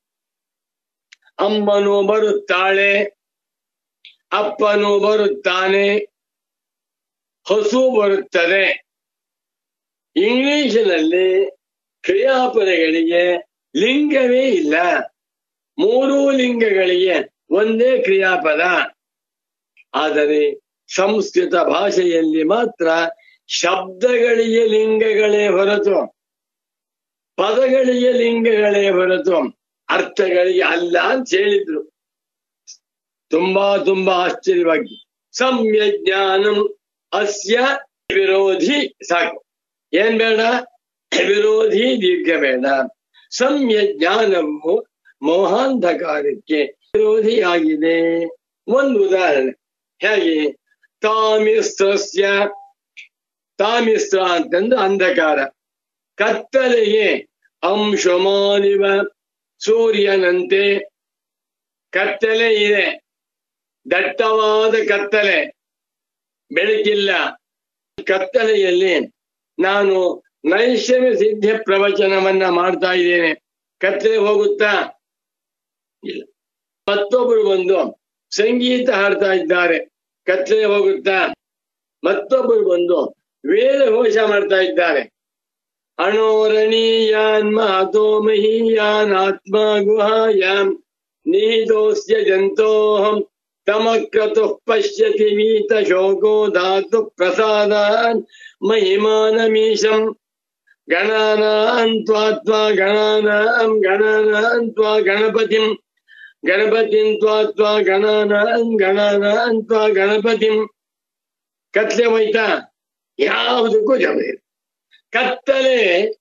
ಅಮ್ಮನು ಬರುತ್ತಾಳೆ ಅಪ್ಪನು ಬರುತ್ತಾನೆ ಹಸು ಬರುತ್ತದೆ ಇಂಗ್ಲಿಷಿನಲ್ಲಿ ಕ್ರಿಯಾಪದಗಳಿಗೆ ಲಿಂಗವೇ ಇಲ್ಲ ಮೂರೂ ಲಿಂಗಗಳಿಗೆ ಒಂದೇ ಕ್ರಿಯಾಪದ ಆದರೆ ಸಂಸ್ಕೃತ ಭಾಷೆಯಲ್ಲಿ ಮಾತ್ರ ಶಬ್ದಗಳಿಗೆ ಲಿಂಗಗಳೇ ಹೊರತು ಪದಗಳಿಗೆ ಲಿಂಗಗಳೇ ಹೊರತು ಅರ್ಥಗಳಿಗೆ ಅಲ್ಲ ಅಂತ ಹೇಳಿದ್ರು ತುಂಬಾ ತುಂಬಾ ಆಶ್ಚರ್ಯವಾಗಿ ಸಮ್ಯಜ್ಞಾನಂ ಅಸ್ಯ ವಿರೋಧಿ ಸಾಕು ಏನ್ ಬೇಡ ವಿರೋಧಿ ದೀರ್ಘ ಬೇಡ ಸಮ್ಯಜ್ಞಾನವು ಮೋಹಾಂಧಕಾರಕ್ಕೆ ವಿರೋಧಿಯಾಗಿದೆ ಒಂದು ಉದಾಹರಣೆ ಹೇಗೆ ತಾಮಿಸ್ತ್ರಸ್ಯ ತಾಮಿಸ್ತ್ರ ಅಂತಂದು ಅಂಧಕಾರ ಕತ್ತಲೆಗೆ ಅಂಶಮಾನಿವ ಸೂರ್ಯನಂತೆ ಕತ್ತಲೆ ಇದೆ ದಟ್ಟವಾದ ಕತ್ತಲೆ ಬೆಳಕಿಲ್ಲ ಕತ್ತಲೆಯಲ್ಲಿ ನಾನು ನೈಷಮ್ಯ ಸಿದ್ಧ ಪ್ರವಚನವನ್ನ ಮಾಡ್ತಾ ಇದ್ದೇನೆ ಕತ್ತಲೆ ಹೋಗುತ್ತಾ ಇಲ್ಲ ಮತ್ತೊಬ್ಬರು ಬಂದು ಸಂಗೀತ ಹಾಡ್ತಾ ಇದ್ದಾರೆ ಕತ್ತಲೆ ಹೋಗುತ್ತಾ ಮತ್ತೊಬ್ಬರು ಬಂದು ವೇದ ಘೋಷ ಮಾಡ್ತಾ ಇದ್ದಾರೆ ಅಣೋರಣೀಯಾನ್ ಮಹತೋ ಮಹೀಯಾನ್ ಆತ್ಮ ಗುಹಾಯಾಮ್ ನಿಹಿತೋಸ್ಯ ಜಂತೋಹಂ ತಮಕ್ರತುಃ ಪಶ್ಯತಿ ವೀತ ಶೋಕೋ ಧಾತು ಪ್ರಸಾದಾನ್ ಮಹಿಮಾನಮೀಶಂ ಗಣಾನಾನ್ ತ್ವಾತ್ವಾ ಗಣಾನಾಂ ಗಣಾನಾನ್ ತ್ವಾ ಗಣಪತಿಂ ಗಣಪತಿಂ ತ್ವಾತ್ವಾ ಗಣಾನಾನ್ ಗಣಾನಾನ್ ತ್ವಾ ಗಣಪತಿಂ ಕತ್ಲೆ ಹೋಯ್ತಾ ಯಾವುದಕ್ಕೂ ಜವಾಬ್ದಾರಿ ಇಲ್ಲ. ಕತ್ತಲೆ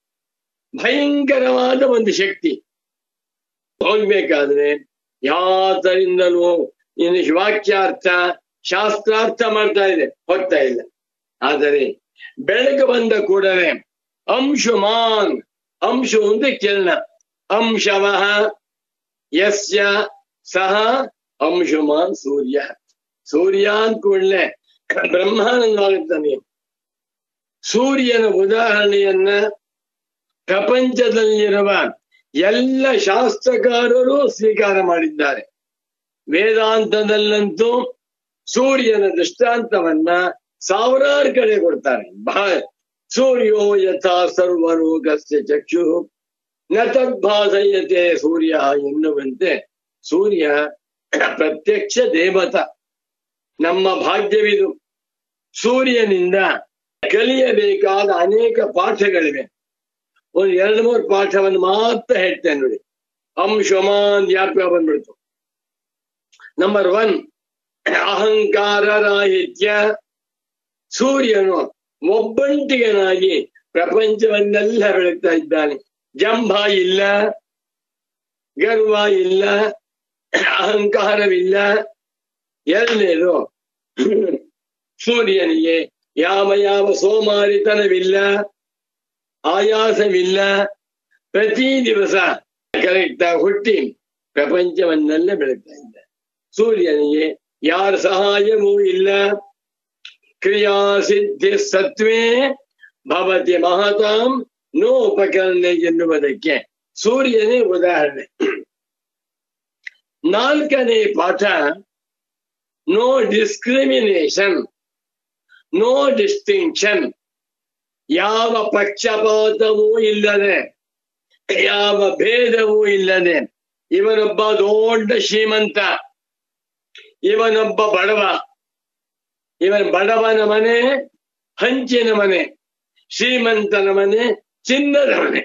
ಭಯಂಕರವಾದ ಒಂದು ಶಕ್ತಿ ಹೋಗ್ಬೇಕಾದ್ರೆ ಯಾತರಿಂದಲೂ ಇನ್ನು ವಾಕ್ಯಾರ್ಥ ಶಾಸ್ತ್ರಾರ್ಥ ಮಾಡ್ತಾ ಇದೆ ಹೋಗ್ತಾ ಇಲ್ಲ ಆದರೆ ಬೆಳಕು ಬಂದ ಕೂಡಲೇ ಅಂಶುಮಾನ್ ಅಂಶು ಅಂದ್ರೆ ಕಿರಣ ಅಂಶವಃ ಯಸ್ಯ ಸಹ ಅಂಶುಮಾನ್ ಸೂರ್ಯ ಸೂರ್ಯ ಅಂದ ಕೂಡಲೇ ಬ್ರಹ್ಮಾನಂದವಾಗುತ್ತಾನೆ ಸೂರ್ಯನ ಉದಾಹರಣೆಯನ್ನ ಪ್ರಪಂಚದಲ್ಲಿರುವ ಎಲ್ಲ ಶಾಸ್ತ್ರಕಾರರು ಸ್ವೀಕಾರ ಮಾಡಿದ್ದಾರೆ ವೇದಾಂತದಲ್ಲಂತೂ ಸೂರ್ಯನ ದೃಷ್ಟಾಂತವನ್ನ ಸಾವಿರಾರು ಕಡೆ ಕೊಡ್ತಾರೆ ಬಹಳ ಸೂರ್ಯೋ ಯಥಾ ಸರ್ವರೋಗಸ್ಯ ಚಕ್ಷು ನ ತದ್ಭಾಸಯತೆ ಸೂರ್ಯ ಎನ್ನುವಂತೆ ಸೂರ್ಯ ಪ್ರತ್ಯಕ್ಷ ದೇವತ ನಮ್ಮ ಭಾಗ್ಯವಿದು ಸೂರ್ಯನಿಂದ ಕಲಿಯಬೇಕಾದ ಅನೇಕ ಪಾಠಗಳಿವೆ ಒಂದು ಎರಡು ಮೂರು ಪಾಠವನ್ನು ಮಾತ್ರ ಹೇಳ್ತೇನೆ ನೋಡಿ ಅಂಶಮಾನ್ ಜ್ಞಾಪಕ ಬಂದ್ಬಿಡ್ತು ನಂಬರ್ ಒನ್ ಅಹಂಕಾರ ರಾಹಿತ್ಯ ಸೂರ್ಯನು ಒಬ್ಬಂಟಿಗನಾಗಿ ಪ್ರಪಂಚವನ್ನೆಲ್ಲ ಬೆಳಗ್ತಾ ಇದ್ದಾನೆ ಜಂಭ ಇಲ್ಲ ಗರ್ವ ಇಲ್ಲ ಅಹಂಕಾರವಿಲ್ಲ ಎರಡನೇದು ಸೂರ್ಯನಿಗೆ ಯಾವ ಯಾವ ಸೋಮಾರಿತನವಿಲ್ಲ ಆಯಾಸವಿಲ್ಲ ಪ್ರತಿ ದಿವಸ ಕರೆಕ್ಟ್ ಹುಟ್ಟಿ ಪ್ರಪಂಚವನ್ನೆಲ್ಲ ಬೆಳಗ್ತಾ ಇದ್ದ ಸೂರ್ಯನಿಗೆ ಯಾರ ಸಹಾಯವೂ ಇಲ್ಲ ಕ್ರಿಯಾ ಸಿದ್ಧಿ ಸತ್ವೇ ಭವತಿ ಮಹತಾಂ ನೋಪಕರಣೆ ಎನ್ನುವುದಕ್ಕೆ ಸೂರ್ಯನೇ ಉದಾಹರಣೆ ನಾಲ್ಕನೇ ಪಾಠ ನೋ ಡಿಸ್ಕ್ರಿಮಿನೇಷನ್ ನೋ ಡಿಸ್ಟಿಂಕ್ಷನ್ ಯಾವ ಪಕ್ಷಪಾತವೂ ಇಲ್ಲದೆ ಯಾವ ಭೇದವೂ ಇಲ್ಲದೆ ಇವನೊಬ್ಬ ದೊಡ್ಡ ಶ್ರೀಮಂತ ಇವನೊಬ್ಬ ಬಡವ ಇವನ್ ಬಡವನ ಮನೆ ಹಂಚಿನ ಮನೆ ಶ್ರೀಮಂತನ ಮನೆ ಚಿನ್ನದ ಮನೆ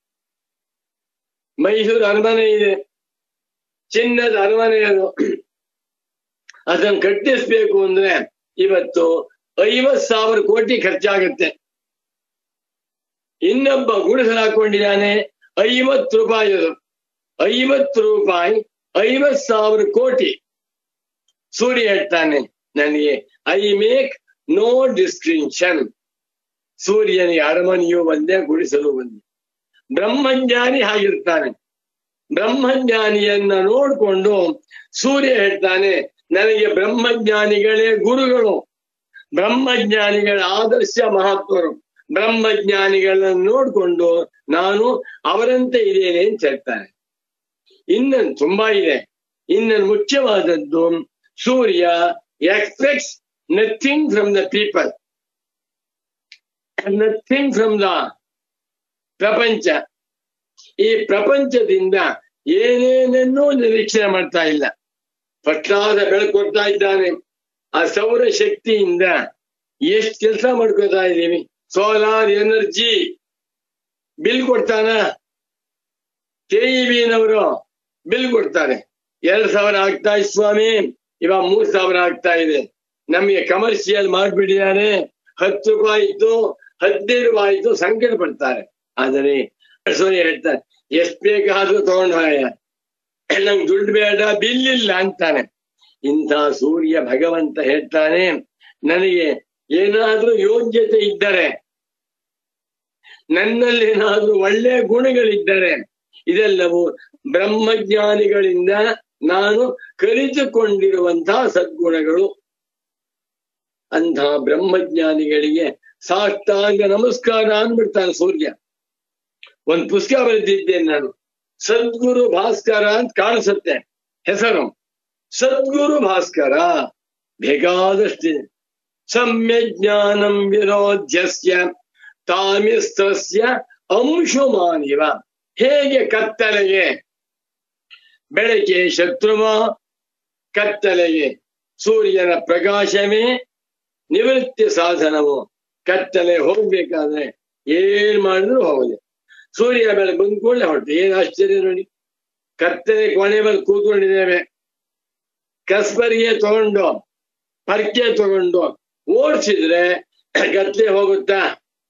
ಮೈಸೂರು ಅರಮನೆ ಇದೆ ಚಿನ್ನದ ಅರಮನೆ ಅದು ಅದನ್ನು ಕಟ್ಟಿಸ್ಬೇಕು ಅಂದ್ರೆ ಇವತ್ತು ಐವತ್ ಸಾವಿರ ಕೋಟಿ ಖರ್ಚಾಗುತ್ತೆ ಇನ್ನೊಬ್ಬ ಗುಡಿಸಲು ಹಾಕೊಂಡಿದ್ದಾನೆ ಐವತ್ತು ರೂಪಾಯಿ ಅದು ಐವತ್ತು ರೂಪಾಯಿ ಐವತ್ ಸಾವಿರ ಕೋಟಿ ಸೂರ್ಯ ಹೇಳ್ತಾನೆ ನನಗೆ ಐ ಮೇಕ್ ನೋ ಡಿಸ್ಟಿಂಕ್ಷನ್ ಸೂರ್ಯನಿಗೆ ಅರಮನೆಯು ಒಂದೇ ಗುಡಿಸಲು ಒಂದೇ ಬ್ರಹ್ಮಜ್ಞಾನಿ ಹಾಗಿರ್ತಾನೆ ಬ್ರಹ್ಮಜ್ಞಾನಿಯನ್ನ ನೋಡ್ಕೊಂಡು ಸೂರ್ಯ ಹೇಳ್ತಾನೆ ನನಗೆ ಬ್ರಹ್ಮಜ್ಞಾನಿಗಳೇ ಗುರುಗಳು ಬ್ರಹ್ಮಜ್ಞಾನಿಗಳ ಆದರ್ಶ ಮಹತ್ವರು ಬ್ರಹ್ಮಜ್ಞಾನಿಗಳನ್ನ ನೋಡ್ಕೊಂಡು ನಾನು ಅವರಂತೆ ಇದ್ದೇನೆ ಅಂತ ಹೇಳ್ತಾನೆ ಇನ್ನೊಂದು ತುಂಬಾ ಇದೆ ಇನ್ನೊಂದು ಮುಖ್ಯವಾದದ್ದು Surya expects nothing from the people nothing from the ಪ್ರಪಂಚ ಈ ಪ್ರಪಂಚದಿಂದ ಏನೇನನ್ನೂ ನಿರೀಕ್ಷೆ ಮಾಡ್ತಾ ಇಲ್ಲ ಪಟ್ಟಾದ ಬೆಳಕು ಕೊಡ್ತಾ ಇದ್ದಾನೆ ಆ ಸೌರ ಶಕ್ತಿಯಿಂದ ಎಷ್ಟು ಕೆಲಸ ಮಾಡ್ಕೋತಾ ಇದ್ದೀವಿ ಸೋಲಾರ್ ಎನರ್ಜಿ ಬಿಲ್ ಕೊಡ್ತಾನ ಕೆಇಬಿನವರು ಬಿಲ್ ಕೊಡ್ತಾರೆ ಎರಡ್ ಸಾವಿರ ಆಗ್ತಾ ಇದೆ ಸ್ವಾಮಿ ಇವಾಗ ಮೂರ್ ಸಾವಿರ ಆಗ್ತಾ ಇದೆ ನಮಗೆ ಕಮರ್ಷಿಯಲ್ ಮಾಡ್ಬಿಟ್ಟಿದ್ದಾರೆ ಹತ್ತು ರೂಪಾಯಿ ಇತ್ತು ಹದಿನೈದು ರೂಪಾಯಿ ಇತ್ತು ಸಂಕಟ ಪಡ್ತಾರೆ ಆದರೆ ಸೋನಿ ಹೇಳ್ತಾರೆ ಎಷ್ಟ್ ಬೇಕಾದ್ರೂ ತಗೊಂಡ್ ಹೋಯ ನಂಗೆ ದುಡ್ಡು ಬೇಡ ಬಿಲ್ ಇಲ್ಲ ಅಂತಾನೆ ಇಂಥ ಸೂರ್ಯ ಭಗವಂತ ಹೇಳ್ತಾನೆ ನನಗೆ ಏನಾದ್ರೂ ಯೋಗ್ಯತೆ ಇದ್ದರೆ ನನ್ನಲ್ಲಿ ಏನಾದ್ರೂ ಒಳ್ಳೆ ಗುಣಗಳಿದ್ದರೆ ಇದೆಲ್ಲವೂ ಬ್ರಹ್ಮಜ್ಞಾನಿಗಳಿಂದ ನಾನು ಕಲಿತುಕೊಂಡಿರುವಂತಹ ಸದ್ಗುಣಗಳು ಅಂತಹ ಬ್ರಹ್ಮಜ್ಞಾನಿಗಳಿಗೆ ಸಾಷ್ಟಾಂಗ ನಮಸ್ಕಾರ ಅಂದ್ಬಿಡ್ತಾನೆ ಸೂರ್ಯ ಒಂದ್ ಪುಸ್ತಕ ಬರೆದಿದ್ದೇನೆ ನಾನು ಸದ್ಗುರು ಭಾಸ್ಕರ ಅಂತ ಕಾಣಿಸುತ್ತೆ ಹೆಸರು ಸದ್ಗುರು ಭಾಸ್ಕರ ಬೇಕಾದಷ್ಟಿದೆ ಸಮ್ಯಜ್ಞಾನಂ ವಿರೋಧ್ಯಸ್ಯ ತಾಮಿಸ್ತಸ್ಯ ಅಂಶುಮಾನಿವ ಹೇಗೆ ಕತ್ತಲೆಗೆ ಬೆಳಕೆ ಶತ್ರುವ ಕತ್ತಲೆಗೆ ಸೂರ್ಯನ ಪ್ರಕಾಶವೇ ನಿವೃತ್ತಿ ಸಾಧನವು ಕತ್ತಲೆ ಹೋಗ್ಬೇಕಾದ್ರೆ ಏನ್ ಮಾಡಿದ್ರು ಹೋಗದೆ ಸೂರ್ಯ ಮೇಲೆ ಬಂದ್ ಕೂಡಲೇ ಹೊರಟು ಏನ್ ಆಶ್ಚರ್ಯ ನೋಡಿ ಕತ್ತಲೆ ಕೊನೆ ಮೇಲೆ ಕೂತ್ಕೊಂಡಿದ್ದೇವೆ ಕಸ್ಬರಿಗೆ ತಗೊಂಡು ಪರ್ಕೆ ತಗೊಂಡು ಓಡಿಸಿದ್ರೆ ಕತ್ಲೆ ಹೋಗುತ್ತಾ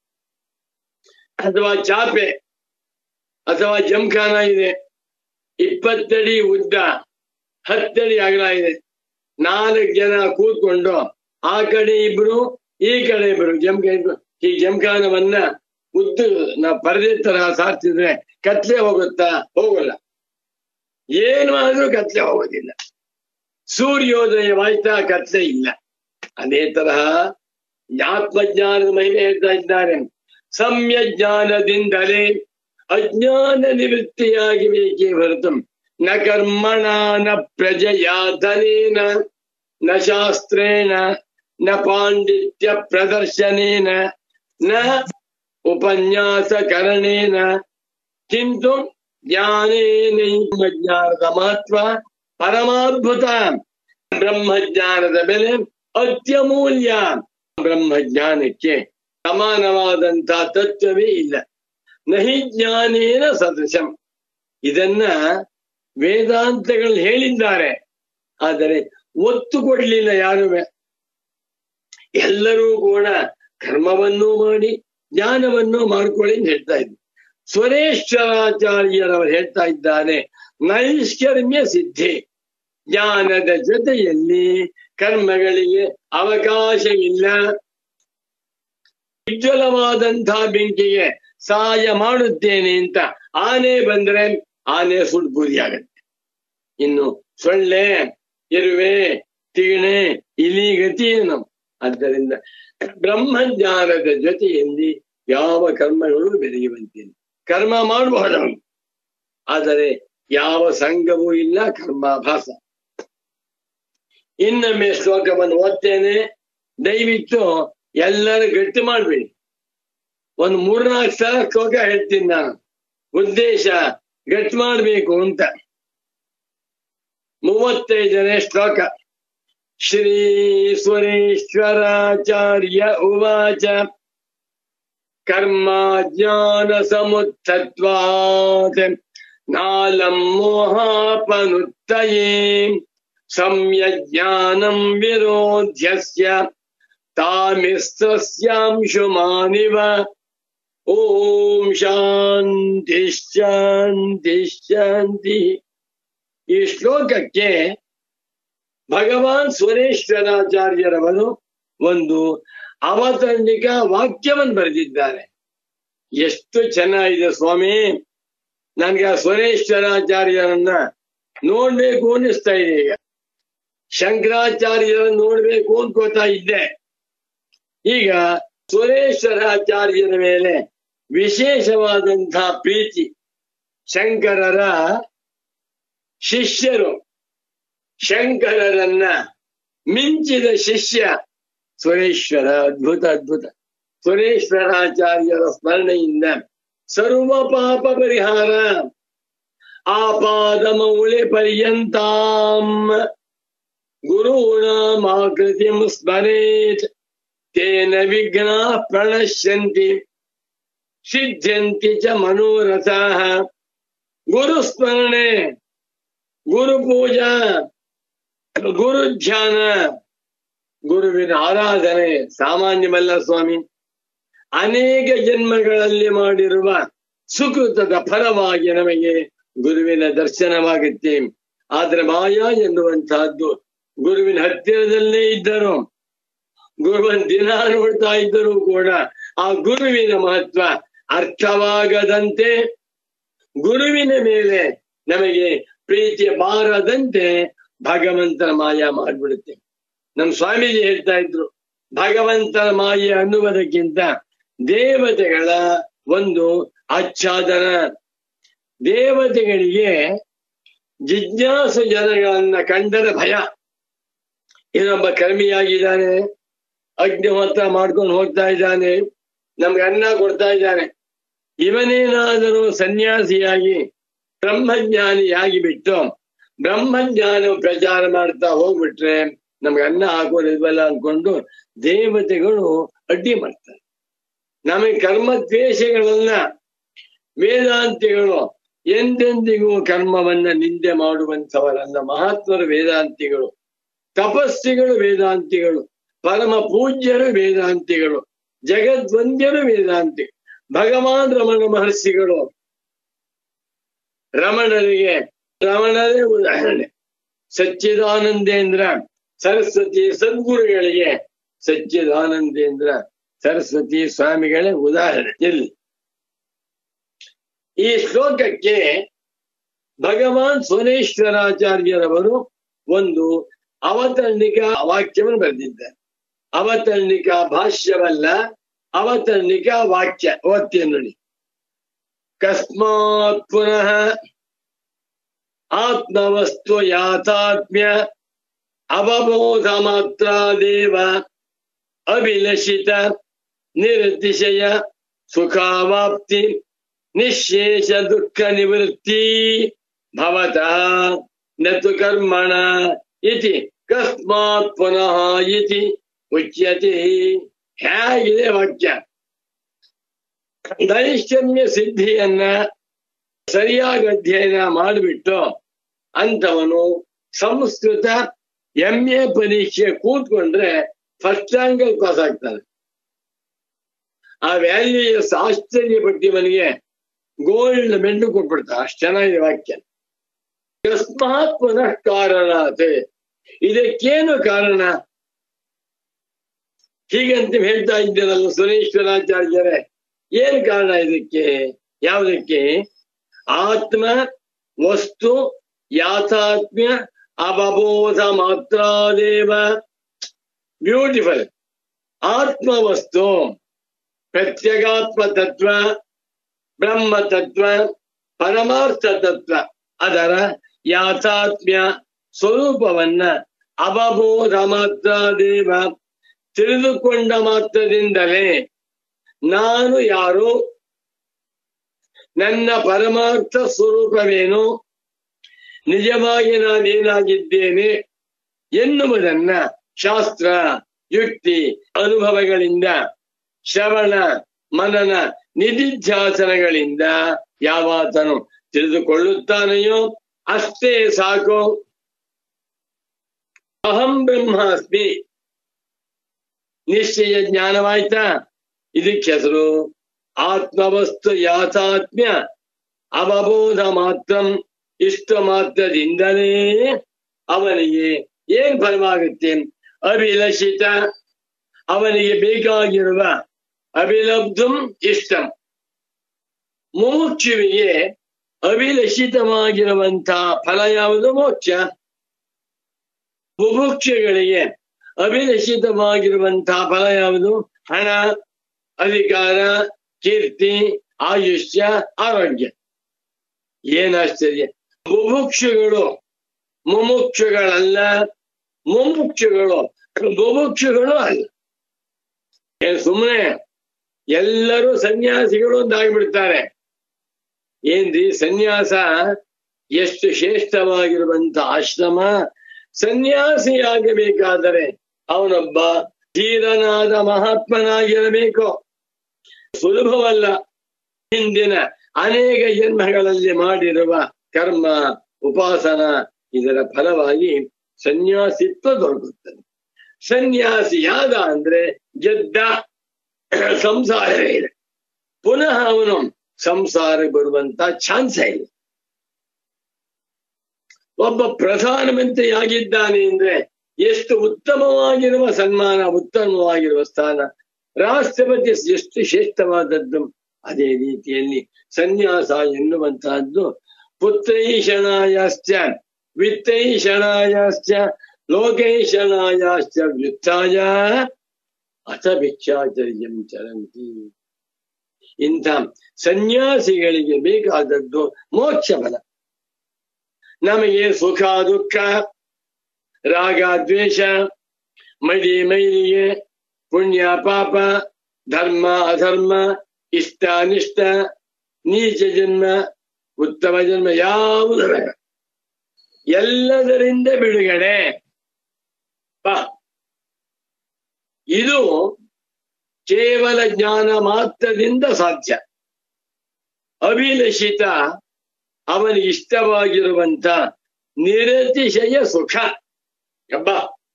ಅಥವಾ ಚಾಪೆ ಅಥವಾ ಜಂಖಾನ ಇದೆ ಇಪ್ಪತ್ತಡಿ ಉದ್ದ ಹತ್ತಡಿ ಅಗಲ ಇದೆ ನಾಲ್ಕು ಜನ ಕೂತ್ಕೊಂಡು ಆ ಕಡೆ ಇಬ್ರು ಈ ಕಡೆ ಇಬ್ರು ಜಂಕ ಇಬ್ರು ಈ ಜಂಖಾನವನ್ನ ಉದ್ದು ನಾವು ಪರದೆ ತರ ಸಾರ್ತಿದ್ರೆ ಕತ್ಲೆ ಹೋಗುತ್ತಾ ಹೋಗಲ್ಲ ಏನು ಆದ್ರೂ ಕತ್ಲೆ ಹೋಗೋದಿಲ್ಲ ಸೂರ್ಯೋದಯವಾಯ್ತಾ ಕತ್ಲೆ ಇಲ್ಲ ಅದೇ ತರಹ ಆತ್ಮಜ್ಞಾನದ ಮಹಿಮೆ ಹೇಳ್ತಾ ಇದ್ದಾರೆ ಸಮ್ಯ ಜ್ಞಾನದಿಂದಲೇ ಅಜ್ಞಾನ ನಿವೃತ್ತಿಯಾಗಿ ಬೇಕೇ ಹೊರತು ನ ಕರ್ಮಣ ನ ಪ್ರಜೆಯ ಧನೇನ ನ ಶಾಸ್ತ್ರೇಣ ನ ಪಾಂಡಿತ್ಯ ಪ್ರದರ್ಶನೇನ ನ ಉಪನ್ಯಾಸ ಕರಣೇನ ಕಿಂತು ಜ್ಞಾನೇನೈವ ಜ್ಞಾನದ ಮಹತ್ವ ಪರಮಾದ್ಭುತ ಬ್ರಹ್ಮಜ್ಞಾನದ ಬೆಲೆ ಅತ್ಯಮೂಲ್ಯ ಬ್ರಹ್ಮಜ್ಞಾನಕ್ಕೆ ಸಮಾನವಾದಂತಹ ತತ್ವವೇ ಇಲ್ಲ ನಹಿ ಜ್ಞಾನೇನ ಸದೃಶಂ ಇದನ್ನ ವೇದಾಂತಗಳು ಹೇಳಿದ್ದಾರೆ ಆದರೆ ಒತ್ತು ಕೊಡ್ಲಿಲ್ಲ ಯಾರುವೆ ಎಲ್ಲರೂ ಕೂಡ ಕರ್ಮವನ್ನೂ ಮಾಡಿ ಜ್ಞಾನವನ್ನು ಮಾಡ್ಕೊಳ್ಳಿ ಅಂತ ಹೇಳ್ತಾ ಇದ್ರು ಸ್ವರೇಶ್ವರಾಚಾರ್ಯರವರು ಹೇಳ್ತಾ ಇದ್ದಾರೆ ನೈಷ್ಕರ್ಮ್ಯ ಸಿದ್ಧಿ ಜ್ಞಾನದ ಜೊತೆಯಲ್ಲಿ ಕರ್ಮಗಳಿಗೆ ಅವಕಾಶವಿಲ್ಲ ಉಜ್ವಲವಾದಂತಹ ಬೆಂಕಿಗೆ ಸಹಾಯ ಮಾಡುತ್ತೇನೆ ಅಂತ ಆನೆ ಬಂದ್ರೆ ಆನೆ ಸುಡ್ ಬೂದಿ ಆಗತ್ತೆ ಇನ್ನು ಸೊಳ್ಳೆ ಇರುವೆ ತಿಗಣೆ ಇಲಿ ಗತಿ ಏನು ಆದ್ದರಿಂದ ಬ್ರಹ್ಮಜ್ಞಾನದ ಜೊತೆಯಲ್ಲಿ ಯಾವ ಕರ್ಮಗಳು ಬೆರೆಯುವಂತಿಲ್ಲ ಕರ್ಮ ಮಾಡಬಹುದವನು ಆದರೆ ಯಾವ ಸಂಘವೂ ಇಲ್ಲ ಕರ್ಮಾಭಾಸ ಇನ್ನೊಮ್ಮೆ ಶ್ಲೋಕವನ್ನು ಓದ್ತೇನೆ ದಯವಿಟ್ಟು ಎಲ್ಲರೂ ಗಟ್ಟಿ ಮಾಡ್ಬೇಡಿ ಒಂದು ಮೂರ್ನಾಲ್ಕು ಸಲ ಶ್ಲೋಕ ಹೇಳ್ತೀನಿ ನಾನು ಉದ್ದೇಶ ಗಟ್ಟಿ ಮಾಡ್ಬೇಕು ಅಂತ ಮೂವತ್ತೈದನೇ ಶ್ಲೋಕ ಶ್ರೀ ಸ್ವರೇಶ್ವರಾಚಾರ್ಯ ಉವಾಚ ಕರ್ಮ ಜ್ಞಾನ ಸಮುತ್ತತ್ವಾತ್ ನಾಲಂ ಮೋಹಾಪನುತ್ತಯೇ ಸಮ್ಯಜ್ಞಾನಂ ವಿರೋಧ್ಯಸ್ಯ ತಾಮಿಸ್ತಸ್ಯಾಂಶುಮಾನಿವ ಓಂ ಶಾಂತಿ ಶಾಂತಿ ಶಾಂತಿ ಈ ಶ್ಲೋಕಕ್ಕೆ ಭಗವಾನ್ ಸುರೇಶ್ವರಾಚಾರ್ಯರವರು ಒಂದು ಅವತರಣಿಕ ವಾಕ್ಯವನ್ನು ಬರೆದಿದ್ದಾರೆ ಎಷ್ಟು ಚೆನ್ನಾಗಿದೆ ಸ್ವಾಮಿ ನನ್ಗೆ ಆ ಸುರೇಶ್ವರಾಚಾರ್ಯರನ್ನ ನೋಡ್ಬೇಕು ಅನ್ನಿಸ್ತಾ ಇದೆ ಈಗ ಶಂಕರಾಚಾರ್ಯರನ್ನ ನೋಡ್ಬೇಕು ಅನ್ಕೋತಾ ಇದ್ದೆ ಈಗ ಸುರೇಶ್ವರಾಚಾರ್ಯರ ಮೇಲೆ ವಿಶೇಷವಾದಂತಹ ಪ್ರೀತಿ ಶಂಕರರ ಶಿಷ್ಯರು ಶಂಕರರನ್ನ ಮಿಂಚಿದ ಶಿಷ್ಯ ಸುರೇಶ್ವರ ಅದ್ಭುತ ಅದ್ಭುತ ಸುರೇಶ್ವರಾಚಾರ್ಯರ ಸ್ಮರಣೆಯಿಂದ ಸರ್ವ ಪಾಪ ಪರಿಹಾರ ಆಪಾದಮೌಳಿ ಪರ್ಯಂತಾಂ ಗುರುಣಾಮಾಕೃತಿಂ ಸ್ಮರೇತ್ ತೇನ ವಿಘ್ನ ಪ್ರಣಶ್ಯಂತಿ ಸಿದ್ಧ್ಯಂತಿ ಚ ಮನೋರಥಾಃ ಗುರುಸ್ಮರಣೆ ಗುರು ಪೂಜಾ ಗುರು ಧ್ಯಾನ ಗುರುವಿನ ಆರಾಧನೆ ಸಾಮಾನ್ಯವಲ್ಲ ಸ್ವಾಮಿ ಅನೇಕ ಜನ್ಮಗಳಲ್ಲಿ ಮಾಡಿರುವ ಸುಕೃತದ ಫಲವಾಗಿ ನಮಗೆ ಗುರುವಿನ ದರ್ಶನವಾಗುತ್ತೆ ಆದ್ರೆ ಮಾಯಾ ಎನ್ನುವಂತಹದ್ದು ಗುರುವಿನ ಹತ್ತಿರದಲ್ಲೇ ಇದ್ದರು ಗುರುವನ್ ದಿನ ನೋಡ್ತಾ ಇದ್ದರೂ ಕೂಡ ಆ ಗುರುವಿನ ಮಹತ್ವ ಅರ್ಥವಾಗದಂತೆ ಗುರುವಿನ ಮೇಲೆ ನಮಗೆ ಪ್ರೀತಿ ಬಾರದಂತೆ ಭಗವಂತನ ಮಾಯ ಮಾಡ್ಬಿಡುತ್ತೆ ನಮ್ ಸ್ವಾಮೀಜಿ ಹೇಳ್ತಾ ಇದ್ರು ಭಗವಂತನ ಮಾಯ ಅನ್ನುವುದಕ್ಕಿಂತ ದೇವತೆಗಳ ಒಂದು ಆಚ್ಛಾದನ ದೇವತೆಗಳಿಗೆ ಜಿಜ್ಞಾಸು ಜನಗಳನ್ನ ಕಂಡರೆ ಭಯ ಇನ್ನೊಬ್ಬ ಕರ್ಮಿಯಾಗಿದ್ದಾನೆ ಅಗ್ನಿಹೋತ್ರ ಮಾಡ್ಕೊಂಡು ಹೋಗ್ತಾ ಇದ್ದಾನೆ ನಮ್ಗೆ ಅನ್ನ ಕೊಡ್ತಾ ಇದ್ದಾನೆ ಇವನೇನಾದರೂ ಸನ್ಯಾಸಿಯಾಗಿ ಬ್ರಹ್ಮಜ್ಞಾನಿಯಾಗಿ ಬಿಟ್ಟು ಬ್ರಹ್ಮಜ್ಞಾನ ಪ್ರಚಾರ ಮಾಡ್ತಾ ಹೋಗ್ಬಿಟ್ರೆ ನಮ್ಗೆ ಅನ್ನ ಹಾಕೋದಿಲ್ವಲ್ಲ ಅನ್ಕೊಂಡು ದೇವತೆಗಳು ಅಡ್ಡಿ ಮಾಡ್ತಾರೆ ನಮಗೆ ಕರ್ಮ ದ್ವೇಷಗಳನ್ನ ವೇದಾಂತಿಗಳು ಎಂದೆಂದಿಗೂ ಕರ್ಮವನ್ನ ನಿಂದೆ ಮಾಡುವಂಥವರಲ್ಲ ಮಹಾತ್ಮರು ವೇದಾಂತಿಗಳು ತಪಸ್ಸಿಗಳು ವೇದಾಂತಿಗಳು ಪರಮ ಪೂಜ್ಯರು ವೇದಾಂತಿಗಳು ಜಗದ್ವಂದ್ಯರು ವೇದಾಂತಿ ಭಗವಾನ್ ರಮಣ ಮಹರ್ಷಿಗಳು ರಮಣರಿಗೆ ರಮಣರೇ ಉದಾಹರಣೆ ಸಚ್ಚಿದಾನಂದೇಂದ್ರ ಸರಸ್ವತಿ ಸದ್ಗುರುಗಳಿಗೆ ಸಚ್ಚಿದಾನಂದೇಂದ್ರ ಸರಸ್ವತಿ ಸ್ವಾಮಿಗಳೇ ಉದಾಹರಣೆ ಎಲ್ಲಿ ಈ ಶ್ಲೋಕಕ್ಕೆ ಭಗವಾನ್ ಸೋನೇಶ್ವರಾಚಾರ್ಯರವರು ಒಂದು ಅವತರಣಿಕ ವಾಕ್ಯವನ್ನು ಬರೆದಿದ್ದಾರೆ ಅವತರಣಿಕ ಭಾಷ್ಯವಲ್ಲ ಅವತರಣಿಕ ವಾಕ್ಯ ಓದ್ತೀಯ ನೋಡಿ ಕಸ್ಮಾತ್ ಪುನಃ ಆತ್ಮವಸ್ತು ಯಾಥಾತ್ಮ್ಯ ಅವಬೋಧ ಮಾತ್ರ ದೇವ ಅಭಿಲಷಿತ ನಿರ್ತಿಶಯ ಸುಖಾವಾಪ್ತಿ ನಿಶೇಷ ದುಃಖ ನಿವೃತ್ತಿ ಭವತಃ ನತು ಕರ್ಮಣ ಇತಿ ಕಸ್ಮಾತ್ ಪುನಃ ಇತಿ ಉಚ್ಯತೆ ಹೇಗಿದೆ ವಾಕ್ಯ ನೈಷ್ಕರ್ಮ್ಯ ಸಿದ್ಧಿಯನ್ನ ಸರಿಯಾಗಿ ಅಧ್ಯಯನ ಮಾಡಿಬಿಟ್ಟು ಅಂತವನು ಸಂಸ್ಕೃತ ಎಂ ಎ ಪರೀಕ್ಷೆ ಕೂತ್ಕೊಂಡ್ರೆ ಫಸ್ಟ್ ರ್ಯಾಂಕ್ ಪಾಸ್ ಆಗ್ತಾನೆ ಆ ವ್ಯಾಲ್ಯೂ ಎಸ್ ಆಶ್ಚರ್ಯ ಪಟ್ಟಿವನಿಗೆ ಗೋಲ್ಡ್ ಮೆಂಡು ಕೊಟ್ಬಿಡ್ತಾರೆ ಅಷ್ಟು ಚೆನ್ನಾಗಿದೆ ವಾಕ್ಯ ಅಕಸ್ಮಾತ್ ಪುನಃ ಕಾರಣಾತ್ ಇದಕ್ಕೇನು ಕಾರಣ ಹೀಗಂತ ಹೇಳ್ತಾ ಇದ್ದೀರಲ್ಲ ಸುರೇಶ್ವರಾಚಾರ್ಯರೇ ಏನ್ ಕಾರಣ ಇದಕ್ಕೆ ಯಾವುದಕ್ಕೆ ಆತ್ಮ ವಸ್ತು ಯಾಥಾತ್ಮ್ಯ ಅವಬೋಧ ಮಾತ್ರಾದೇವ ಬ್ಯೂಟಿಫುಲ್ ಆತ್ಮ ವಸ್ತು ಪ್ರತ್ಯಗಾತ್ಮ ತತ್ವ ಬ್ರಹ್ಮ ತತ್ವ ಪರಮಾರ್ಥ ತತ್ವ ಅದರ ಯಾಥಾತ್ಮ್ಯ ಸ್ವರೂಪವನ್ನ ಅವಬೋಧ ಮಾತ್ರ ದೇವ ತಿಳಿದುಕೊಂಡ ಮಾತ್ರದಿಂದಲೇ ನಾನು ಯಾರು ನನ್ನ ಪರಮಾರ್ಥ ಸ್ವರೂಪವೇನು ನಿಜವಾಗಿ ನಾನೇನಾಗಿದ್ದೇನೆ ಎನ್ನುವುದನ್ನ ಶಾಸ್ತ್ರ ಯುಕ್ತಿ ಅನುಭವಗಳಿಂದ ಶ್ರವಣ ಮನನ ನಿಧಿಧ್ಯಾಸನಗಳಿಂದ ಯಾವಾತನು ತಿಳಿದುಕೊಳ್ಳುತ್ತಾನೆಯೋ ಅಷ್ಟೇ ಸಾಕು ಅಹಂ ಬ್ರಹ್ಮಾಸ್ಮಿ ನಿಶ್ಚಯ ಜ್ಞಾನವಾಯ್ತಾ ಇದಕ್ಕೆ ಹೆಸರು ಆತ್ಮವಸ್ತು ಯಾಥಾತ್ಮ್ಯ ಅವಬೋಧ ಮಾತ್ರ ಇಷ್ಟ ಮಾತ್ರದಿಂದಲೇ ಅವನಿಗೆ ಏನ್ ಫಲವಾಗುತ್ತೆ ಅಭಿಲಷಿತ ಅವನಿಗೆ ಬೇಕಾಗಿರುವ ಅಭಿಲಬ್ಧಂ ಇಷ್ಟಂ ಮುಮುಕ್ಷುವಿಗೆ ಅಭಿಲಷಿತವಾಗಿರುವಂತಹ ಫಲ ಯಾವುದು ಮೋಕ್ಷ ಬುಭುಕ್ಷಗಳಿಗೆ ಅಭಿಲಷಿತವಾಗಿರುವಂತಹ ಫಲ ಯಾವುದು ಹಣ ಅಧಿಕಾರ ಕೀರ್ತಿ ಆಯುಷ್ಯ ಆರೋಗ್ಯ ಏನ್ ಆಶ್ಚರ್ಯ ಬುಭುಕ್ಷುಗಳು ಮುಮುಕ್ಷುಗಳಲ್ಲ ಮುಮುಕ್ಷುಗಳು ಬುಭುಕ್ಷುಗಳು ಅಲ್ಲ ಏನ್ ಸುಮ್ಮನೆ ಎಲ್ಲರೂ ಸನ್ಯಾಸಿಗಳು ಅಂತಾಗ್ಬಿಡ್ತಾರೆ ಏನ್ರಿ ಸನ್ಯಾಸ ಎಷ್ಟು ಶ್ರೇಷ್ಠವಾಗಿರುವಂತ ಆಶ್ರಮ ಸನ್ಯಾಸಿಯಾಗಬೇಕಾದರೆ ಅವನೊಬ್ಬ ಧೀರನಾದ ಮಹಾತ್ಮನಾಗಿರಬೇಕು ಸುಲಭವಲ್ಲ ಹಿಂದಿನ ಅನೇಕ ಜನ್ಮಗಳಲ್ಲಿ ಮಾಡಿರುವ ಕರ್ಮ ಉಪಾಸನ ಇದರ ಫಲವಾಗಿ ಸನ್ಯಾಸಿತ್ವ ದೊರಕುತ್ತದೆ ಸನ್ಯಾಸಿಯಾದ ಅಂದ್ರೆ ಗೆದ್ದ ಸಂಸಾರವೇ ಇದೆ ಪುನಃ ಅವನು ಸಂಸಾರ ಬರುವಂತ ಚಾನ್ಸ್ ಇಲ್ಲ ಒಬ್ಬ ಪ್ರಧಾನಮಂತ್ರಿ ಆಗಿದ್ದಾನೆ ಅಂದ್ರೆ ಎಷ್ಟು ಉತ್ತಮವಾಗಿರುವ ಸನ್ಮಾನ ಉತ್ತಮವಾಗಿರುವ ಸ್ಥಾನ ರಾಷ್ಟ್ರಪತಿ ಎಷ್ಟು ಶ್ರೇಷ್ಠವಾದದ್ದು ಅದೇ ರೀತಿಯಲ್ಲಿ ಸನ್ಯಾಸ ಎನ್ನುವಂತಹದ್ದು ಪುತ್ರೈಷಣಾಯಾಶ್ಚ ವಿತ್ತೈಷಣಾಯಾಶ್ಚ ಲೋಕೈಷಣಾಯಾಶ್ಚ ವ್ಯುತ್ಥಾಯ ಅಥ ಭಿಕ್ಷಾಚರ್ಯಂ ಚರಂತಿ ಇಂಥ ಸನ್ಯಾಸಿಗಳಿಗೆ ಬೇಕಾದದ್ದು ಮೋಕ್ಷ ಫಲ ನಮಗೆ ಸುಖ ದುಃಖ ರಾಗ ದ್ವೇಷ ಮಡಿ ಮೈಲಿಗೆ ಪುಣ್ಯ ಪಾಪ ಧರ್ಮ ಅಧರ್ಮ ಇಷ್ಟ ಅನಿಷ್ಟ ನೀಚ ಜನ್ಮ ಉತ್ತಮ ಜನ್ಮ ಯಾವುದೂ ಬೇಡ ಎಲ್ಲದರಿಂದ ಬಿಡುಗಡೆ ಬಾ ಇದು ಕೇವಲ ಜ್ಞಾನ ಮಾತ್ರದಿಂದ ಸಾಧ್ಯ ಅಭಿಲಷಿತ ಅವನಿಗೆ ಇಷ್ಟವಾಗಿರುವಂತ ನಿರತಿಶಯ ಸುಖ ಅಬ್ಬ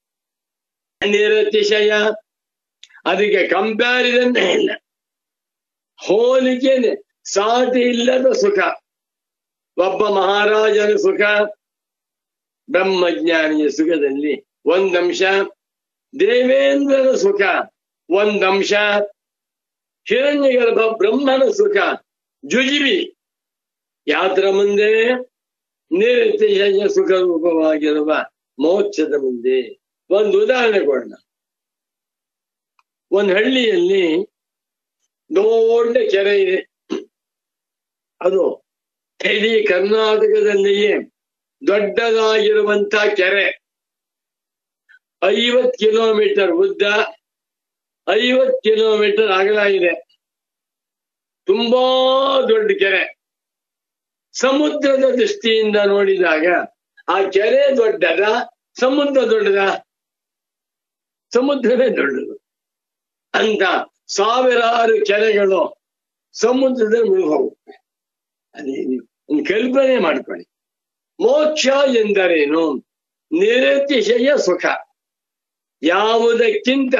ನಿರತಿಶಯ ಅದಕ್ಕೆ ಕಂಪ್ಯಾರಿಸನ್ ಇಲ್ಲ ಹೋಲಿಕೆ ಸಾಟಿ ಇಲ್ಲದ ಸುಖ ಒಬ್ಬ ಮಹಾರಾಜನ ಸುಖ ಬ್ರಹ್ಮಜ್ಞಾನಿಯ ಸುಖದಲ್ಲಿ ಒಂದಂಶ ದೇವೇಂದ್ರನ ಸುಖ ಒಂದಂಶ ಹಿರಣ್ಯಗರ್ಭ ಬ್ರಹ್ಮನ ಸುಖ ಜುಜಿಬಿ ಯಾತ್ರ ಮುಂದೆ ನಿರತಿಶಯ ಸುಖ ರೂಪವಾಗಿರುವ ಮೋಕ್ಷದ ಮುಂದೆ ಒಂದು ಉದಾಹರಣೆ ಕೊಡೋಣ ಒಂದು ಹಳ್ಳಿಯಲ್ಲಿ ದೊಡ್ಡ ಕೆರೆ ಇದೆ ಅದು ಇಡೀ ಕರ್ನಾಟಕದಲ್ಲಿಯೇ ದೊಡ್ಡದಾಗಿರುವಂತ ಕೆರೆ ಐವತ್ ಕಿಲೋಮೀಟರ್ ಉದ್ದ ಐವತ್ ಕಿಲೋಮೀಟರ್ ಅಗಲ ಇದೆ ತುಂಬಾ ದೊಡ್ಡ ಕೆರೆ ಸಮುದ್ರದ ದೃಷ್ಟಿಯಿಂದ ನೋಡಿದಾಗ ಆ ಕೆರೆ ದೊಡ್ಡದ ಸಮುದ್ರ ದೊಡ್ಡದ ಸಮುದ್ರವೇ ದೊಡ್ಡದು ಅಂತ ಸಾವಿರಾರು ಕೆರೆಗಳು ಸಮುದ್ರದ ಮುಳುಗವು ಅದೇ ನೀವು ಒಂದು ಕಲ್ಪನೆ ಮಾಡ್ಕೊಳ್ಳಿ ಮೋಕ್ಷ ಎಂದರೇನು ನಿರತಿಶಯ ಸುಖ ಯಾವುದಕ್ಕಿಂತ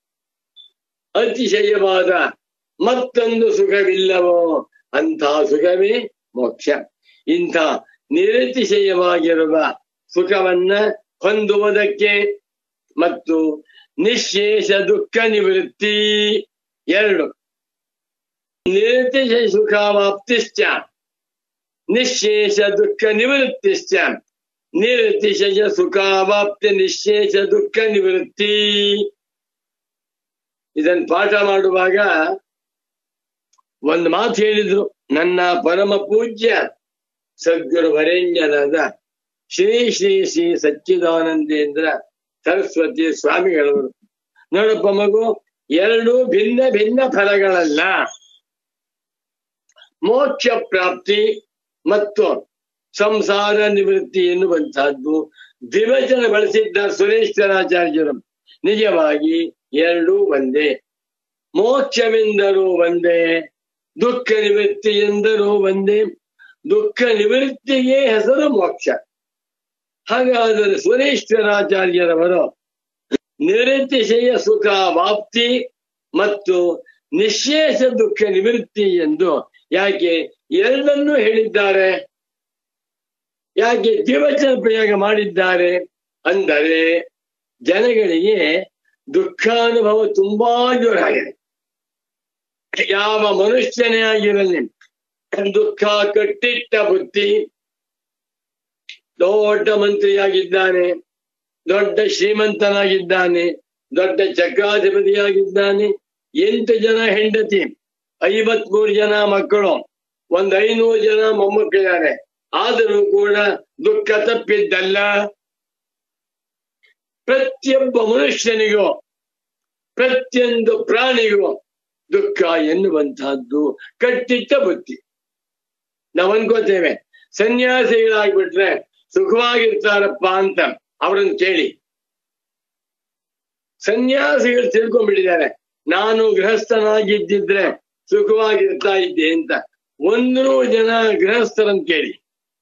ಅತಿಶಯವಾದ ಮತ್ತೊಂದು ಸುಖವಿಲ್ಲವೋ ಅಂಥ ಸುಖವೇ ಮೋಕ್ಷ ಇಂಥ ನಿರತಿಶಯವಾಗಿರುವ ಸುಖವನ್ನ ಹೊಂದುವುದಕ್ಕೆ ಮತ್ತು ನಿಶೇಷ ದುಃಖ ನಿವೃತ್ತಿ ಎರಡು ನಿರತಿಶಯ ಸುಖಾವಾಪ್ತಿಶ್ಚ ನಿಶೇಷ ದುಃಖ ನಿವೃತ್ತಿಶ್ಚ ನಿರತಿಶಯ ಸುಖಾವಾಪ್ತಿ ನಿಶೇಷ ದುಃಖ ನಿವೃತ್ತಿ ಇದನ್ನು ಪಾಠ ಮಾಡುವಾಗ ಒಂದು ಮಾತು ಹೇಳಿದ್ರು ನನ್ನ ಪರಮ ಪೂಜ್ಯ ಸದ್ಗುರು ವರೇಣ್ಯರಾದ ಶ್ರೀ ಶ್ರೀ ಶ್ರೀ ಸಚ್ಚಿದಾನಂದೇಂದ್ರ ಸರಸ್ವತಿ ಸ್ವಾಮಿಗಳವರು ನೋಡಪ್ಪ ಮಗು ಎರಡು ಭಿನ್ನ ಭಿನ್ನ ಫಲಗಳಲ್ಲ ಮೋಕ್ಷ ಪ್ರಾಪ್ತಿ ಮತ್ತು ಸಂಸಾರ ನಿವೃತ್ತಿ ಎನ್ನುವಂತಹದ್ದು ದ್ವಿವಚನ ಬಳಸಿದ್ದ ಸುರೇಶ್ವರಾಚಾರ್ಯರು ನಿಜವಾಗಿ ಎರಡೂ ಒಂದೇ ಮೋಕ್ಷವೆಂದರೂ ಒಂದೇ ದುಃಖ ನಿವೃತ್ತಿ ಎಂದರೂ ಒಂದೇ ದುಃಖ ನಿವೃತ್ತಿಗೆ ಹೆಸರು ಮೋಕ್ಷ ಹಾಗಾದರೆ ಸುರೇಶ್ವರಾಚಾರ್ಯರವರು ನಿರತಿಶಯ ಸುಖ ವಾಪ್ತಿ ಮತ್ತು ನಿಶೇಷ ದುಃಖ ನಿವೃತ್ತಿ ಎಂದು ಯಾಕೆ ಎರಡನ್ನೂ ಹೇಳಿದ್ದಾರೆ ಯಾಕೆ ದ್ವಿವಚನ ಪ್ರಯೋಗ ಮಾಡಿದ್ದಾರೆ ಅಂದರೆ ಜನಗಳಿಗೆ ದುಃಖಾನುಭವ ತುಂಬಾ ಜೋರಾಗಿದೆ ಯಾವ ಮನುಷ್ಯನೇ ಆಗಿರಲಿ ದುಃಖ ಕಟ್ಟಿಟ್ಟ ಬುದ್ಧಿ ದೊಡ್ಡ ಮಂತ್ರಿಯಾಗಿದ್ದಾನೆ ದೊಡ್ಡ ಶ್ರೀಮಂತನಾಗಿದ್ದಾನೆ ದೊಡ್ಡ ಚಕ್ರಾಧಿಪತಿಯಾಗಿದ್ದಾನೆ ಎಂಟು ಜನ ಹೆಂಡತಿ ಐವತ್ಮೂರು ಜನ ಮಕ್ಕಳು ಒಂದ್ ಐನೂರು ಜನ ಮೊಮ್ಮಕ್ಕಳಿದ್ದಾರೆ ಆದರೂ ಕೂಡ ದುಃಖ ತಪ್ಪಿದ್ದಲ್ಲ ಪ್ರತಿಯೊಬ್ಬ ಮನುಷ್ಯನಿಗೂ ಪ್ರತಿಯೊಂದು ಪ್ರಾಣಿಗೂ ದುಃಖ ಎನ್ನುವಂತಹದ್ದು ಕಟ್ಟಿಟ್ಟ ಬುತ್ತಿ ನಾವ್ ಅನ್ಕೋತೇವೆ ಸನ್ಯಾಸಿಗಳಾಗ್ಬಿಟ್ರೆ ಸುಖವಾಗಿರ್ತಾರಪ್ಪ ಅಂತ ಅವ್ರನ್ನ ಕೇಳಿ ಸನ್ಯಾಸಿಗಳು ತಿಳ್ಕೊಂಡ್ಬಿಟ್ಟಿದ್ದಾರೆ ನಾನು ಗೃಹಸ್ಥನಾಗಿದ್ದಿದ್ರೆ ಸುಖವಾಗಿರ್ತಾ ಇದ್ದೆ ಅಂತ ಒಂದೂ ಜನ ಗೃಹಸ್ಥರನ್ನ ಕೇಳಿ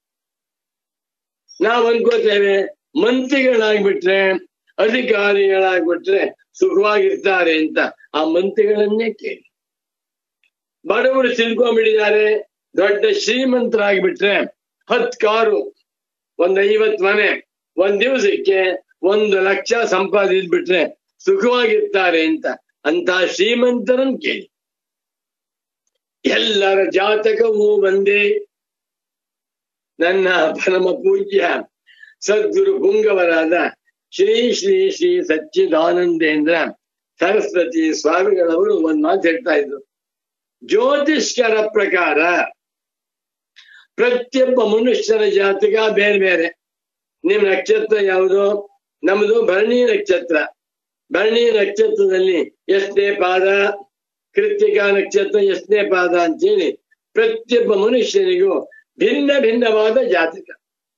ನಾವ್ ಅನ್ಕೋತೇವೆ ಮಂತ್ರಿಗಳಾಗ್ಬಿಟ್ರೆ ಅಧಿಕಾರಿಗಳಾಗ್ಬಿಟ್ರೆ ಸುಖವಾಗಿರ್ತಾರೆ ಅಂತ ಆ ಮಂತ್ರಿಗಳನ್ನೇ ಕೇಳಿ ಬಡವರು ತಿಳ್ಕೊಂಡ್ಬಿಟ್ಟಿದ್ದಾರೆ ದೊಡ್ಡ ಶ್ರೀಮಂತರಾಗ್ಬಿಟ್ರೆ ಹತ್ ಕಾರು ಒಂದ್ ಐವತ್ ಮನೆ ಒಂದ್ ದಿವಸಕ್ಕೆ ಒಂದು ಲಕ್ಷ ಸಂಪಾದಿಸ್ಬಿಟ್ರೆ ಸುಖವಾಗಿರ್ತಾರೆ ಅಂತ ಅಂತ ಶ್ರೀಮಂತರನ್ ಕೇಳಿ ಎಲ್ಲರ ಜಾತಕವೂ ಒಂದೇ ನನ್ನ ಪರಮ ಪೂಜ್ಯ ಸದ್ಗುರು ಪುಂಗವರಾದ ಶ್ರೀ ಶ್ರೀ ಶ್ರೀ ಸಚ್ಚಿದಾನಂದೇಂದ್ರ ಸರಸ್ವತಿ ಸ್ವಾಮಿಗಳವರು ಒಂದ್ ಮಾತು ಹೇಳ್ತಾ ಇದ್ರು ಜ್ಯೋತಿಷ್ಕರ ಪ್ರಕಾರ ಪ್ರತಿಯೊಬ್ಬ ಮನುಷ್ಯನ ಜಾತಕ ಬೇರೆ ಬೇರೆ ನಿಮ್ ನಕ್ಷತ್ರ ಯಾವುದು ನಮ್ದು ಭರಣಿ ನಕ್ಷತ್ರ ಭರಣಿ ನಕ್ಷತ್ರದಲ್ಲಿ ಎಷ್ಟನೇ ಪಾದ ಕೃತಿಕಾ ನಕ್ಷತ್ರ ಎಷ್ಟನೇ ಪಾದ ಅಂತೇಳಿ ಪ್ರತಿಯೊಬ್ಬ ಮನುಷ್ಯನಿಗೂ ಭಿನ್ನ ಭಿನ್ನವಾದ ಜಾತಕ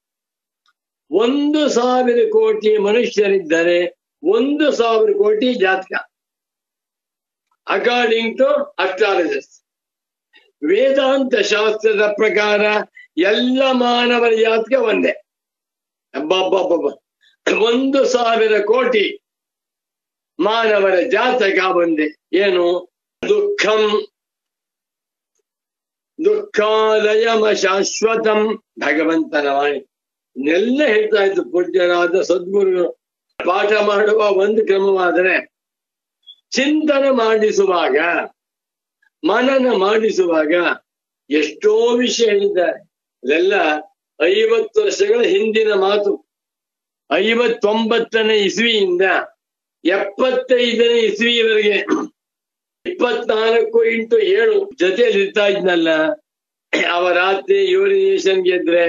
ಒಂದು ಸಾವಿರ ಕೋಟಿ ಮನುಷ್ಯರಿದ್ದರೆ ಒಂದು ಸಾವಿರ ಕೋಟಿ ಜಾತಕ ಅಕಾರ್ಡಿಂಗ್ ಟು ಅಸ್ಟ್ರಾಲಜರ್ಸ್ ವೇದಾಂತ ಶಾಸ್ತ್ರದ ಪ್ರಕಾರ ಎಲ್ಲ ಮಾನವರ ಜಾತಕ ಒಂದೇ ಅಬ್ಬಬ್ಬಬ್ಬ ಒಂದು ಸಾವಿರ ಕೋಟಿ ಮಾನವರ ಜಾತಕ ಒಂದೇ ಏನು ದುಃಖಂ ದುಃಖಾಲಯಮ ಶಾಶ್ವತಂ ಭಗವಂತನ ವಾಣಿ ನೆಲ್ಲ ಹೇಳ್ತಾ ಇದ್ದು ಪೂಜ್ಯರಾದ ಸದ್ಗುರುಗಳು ಪಾಠ ಮಾಡುವ ಒಂದು ಕ್ರಮವಾದರೆ ಚಿಂತನೆ ಮಾಡಿಸುವಾಗ ಮನನ ಮಾಡಿಸುವಾಗ ಎಷ್ಟೋ ವಿಷಯ ಹೇಳಿದ್ದಾರೆ ಇದೆಲ್ಲ ಐವತ್ತು ವರ್ಷಗಳ ಹಿಂದಿನ ಮಾತು ಐವತ್ತೊಂಬತ್ತನೇ ಇಸ್ವಿಯಿಂದ ಎಪ್ಪತ್ತೈದನೇ ಇಸ್ವಿಯವರೆಗೆ ಇಪ್ಪತ್ನಾಲ್ಕು ಇಂಟು ಏಳು ಜೊತೆಯಲ್ಲಿ ಇರ್ತಾ ಇದ್ನಲ್ಲ ಅವ ರಾತ್ರಿ ಯೂರಿನೇಷನ್ ಗೆದ್ರೆ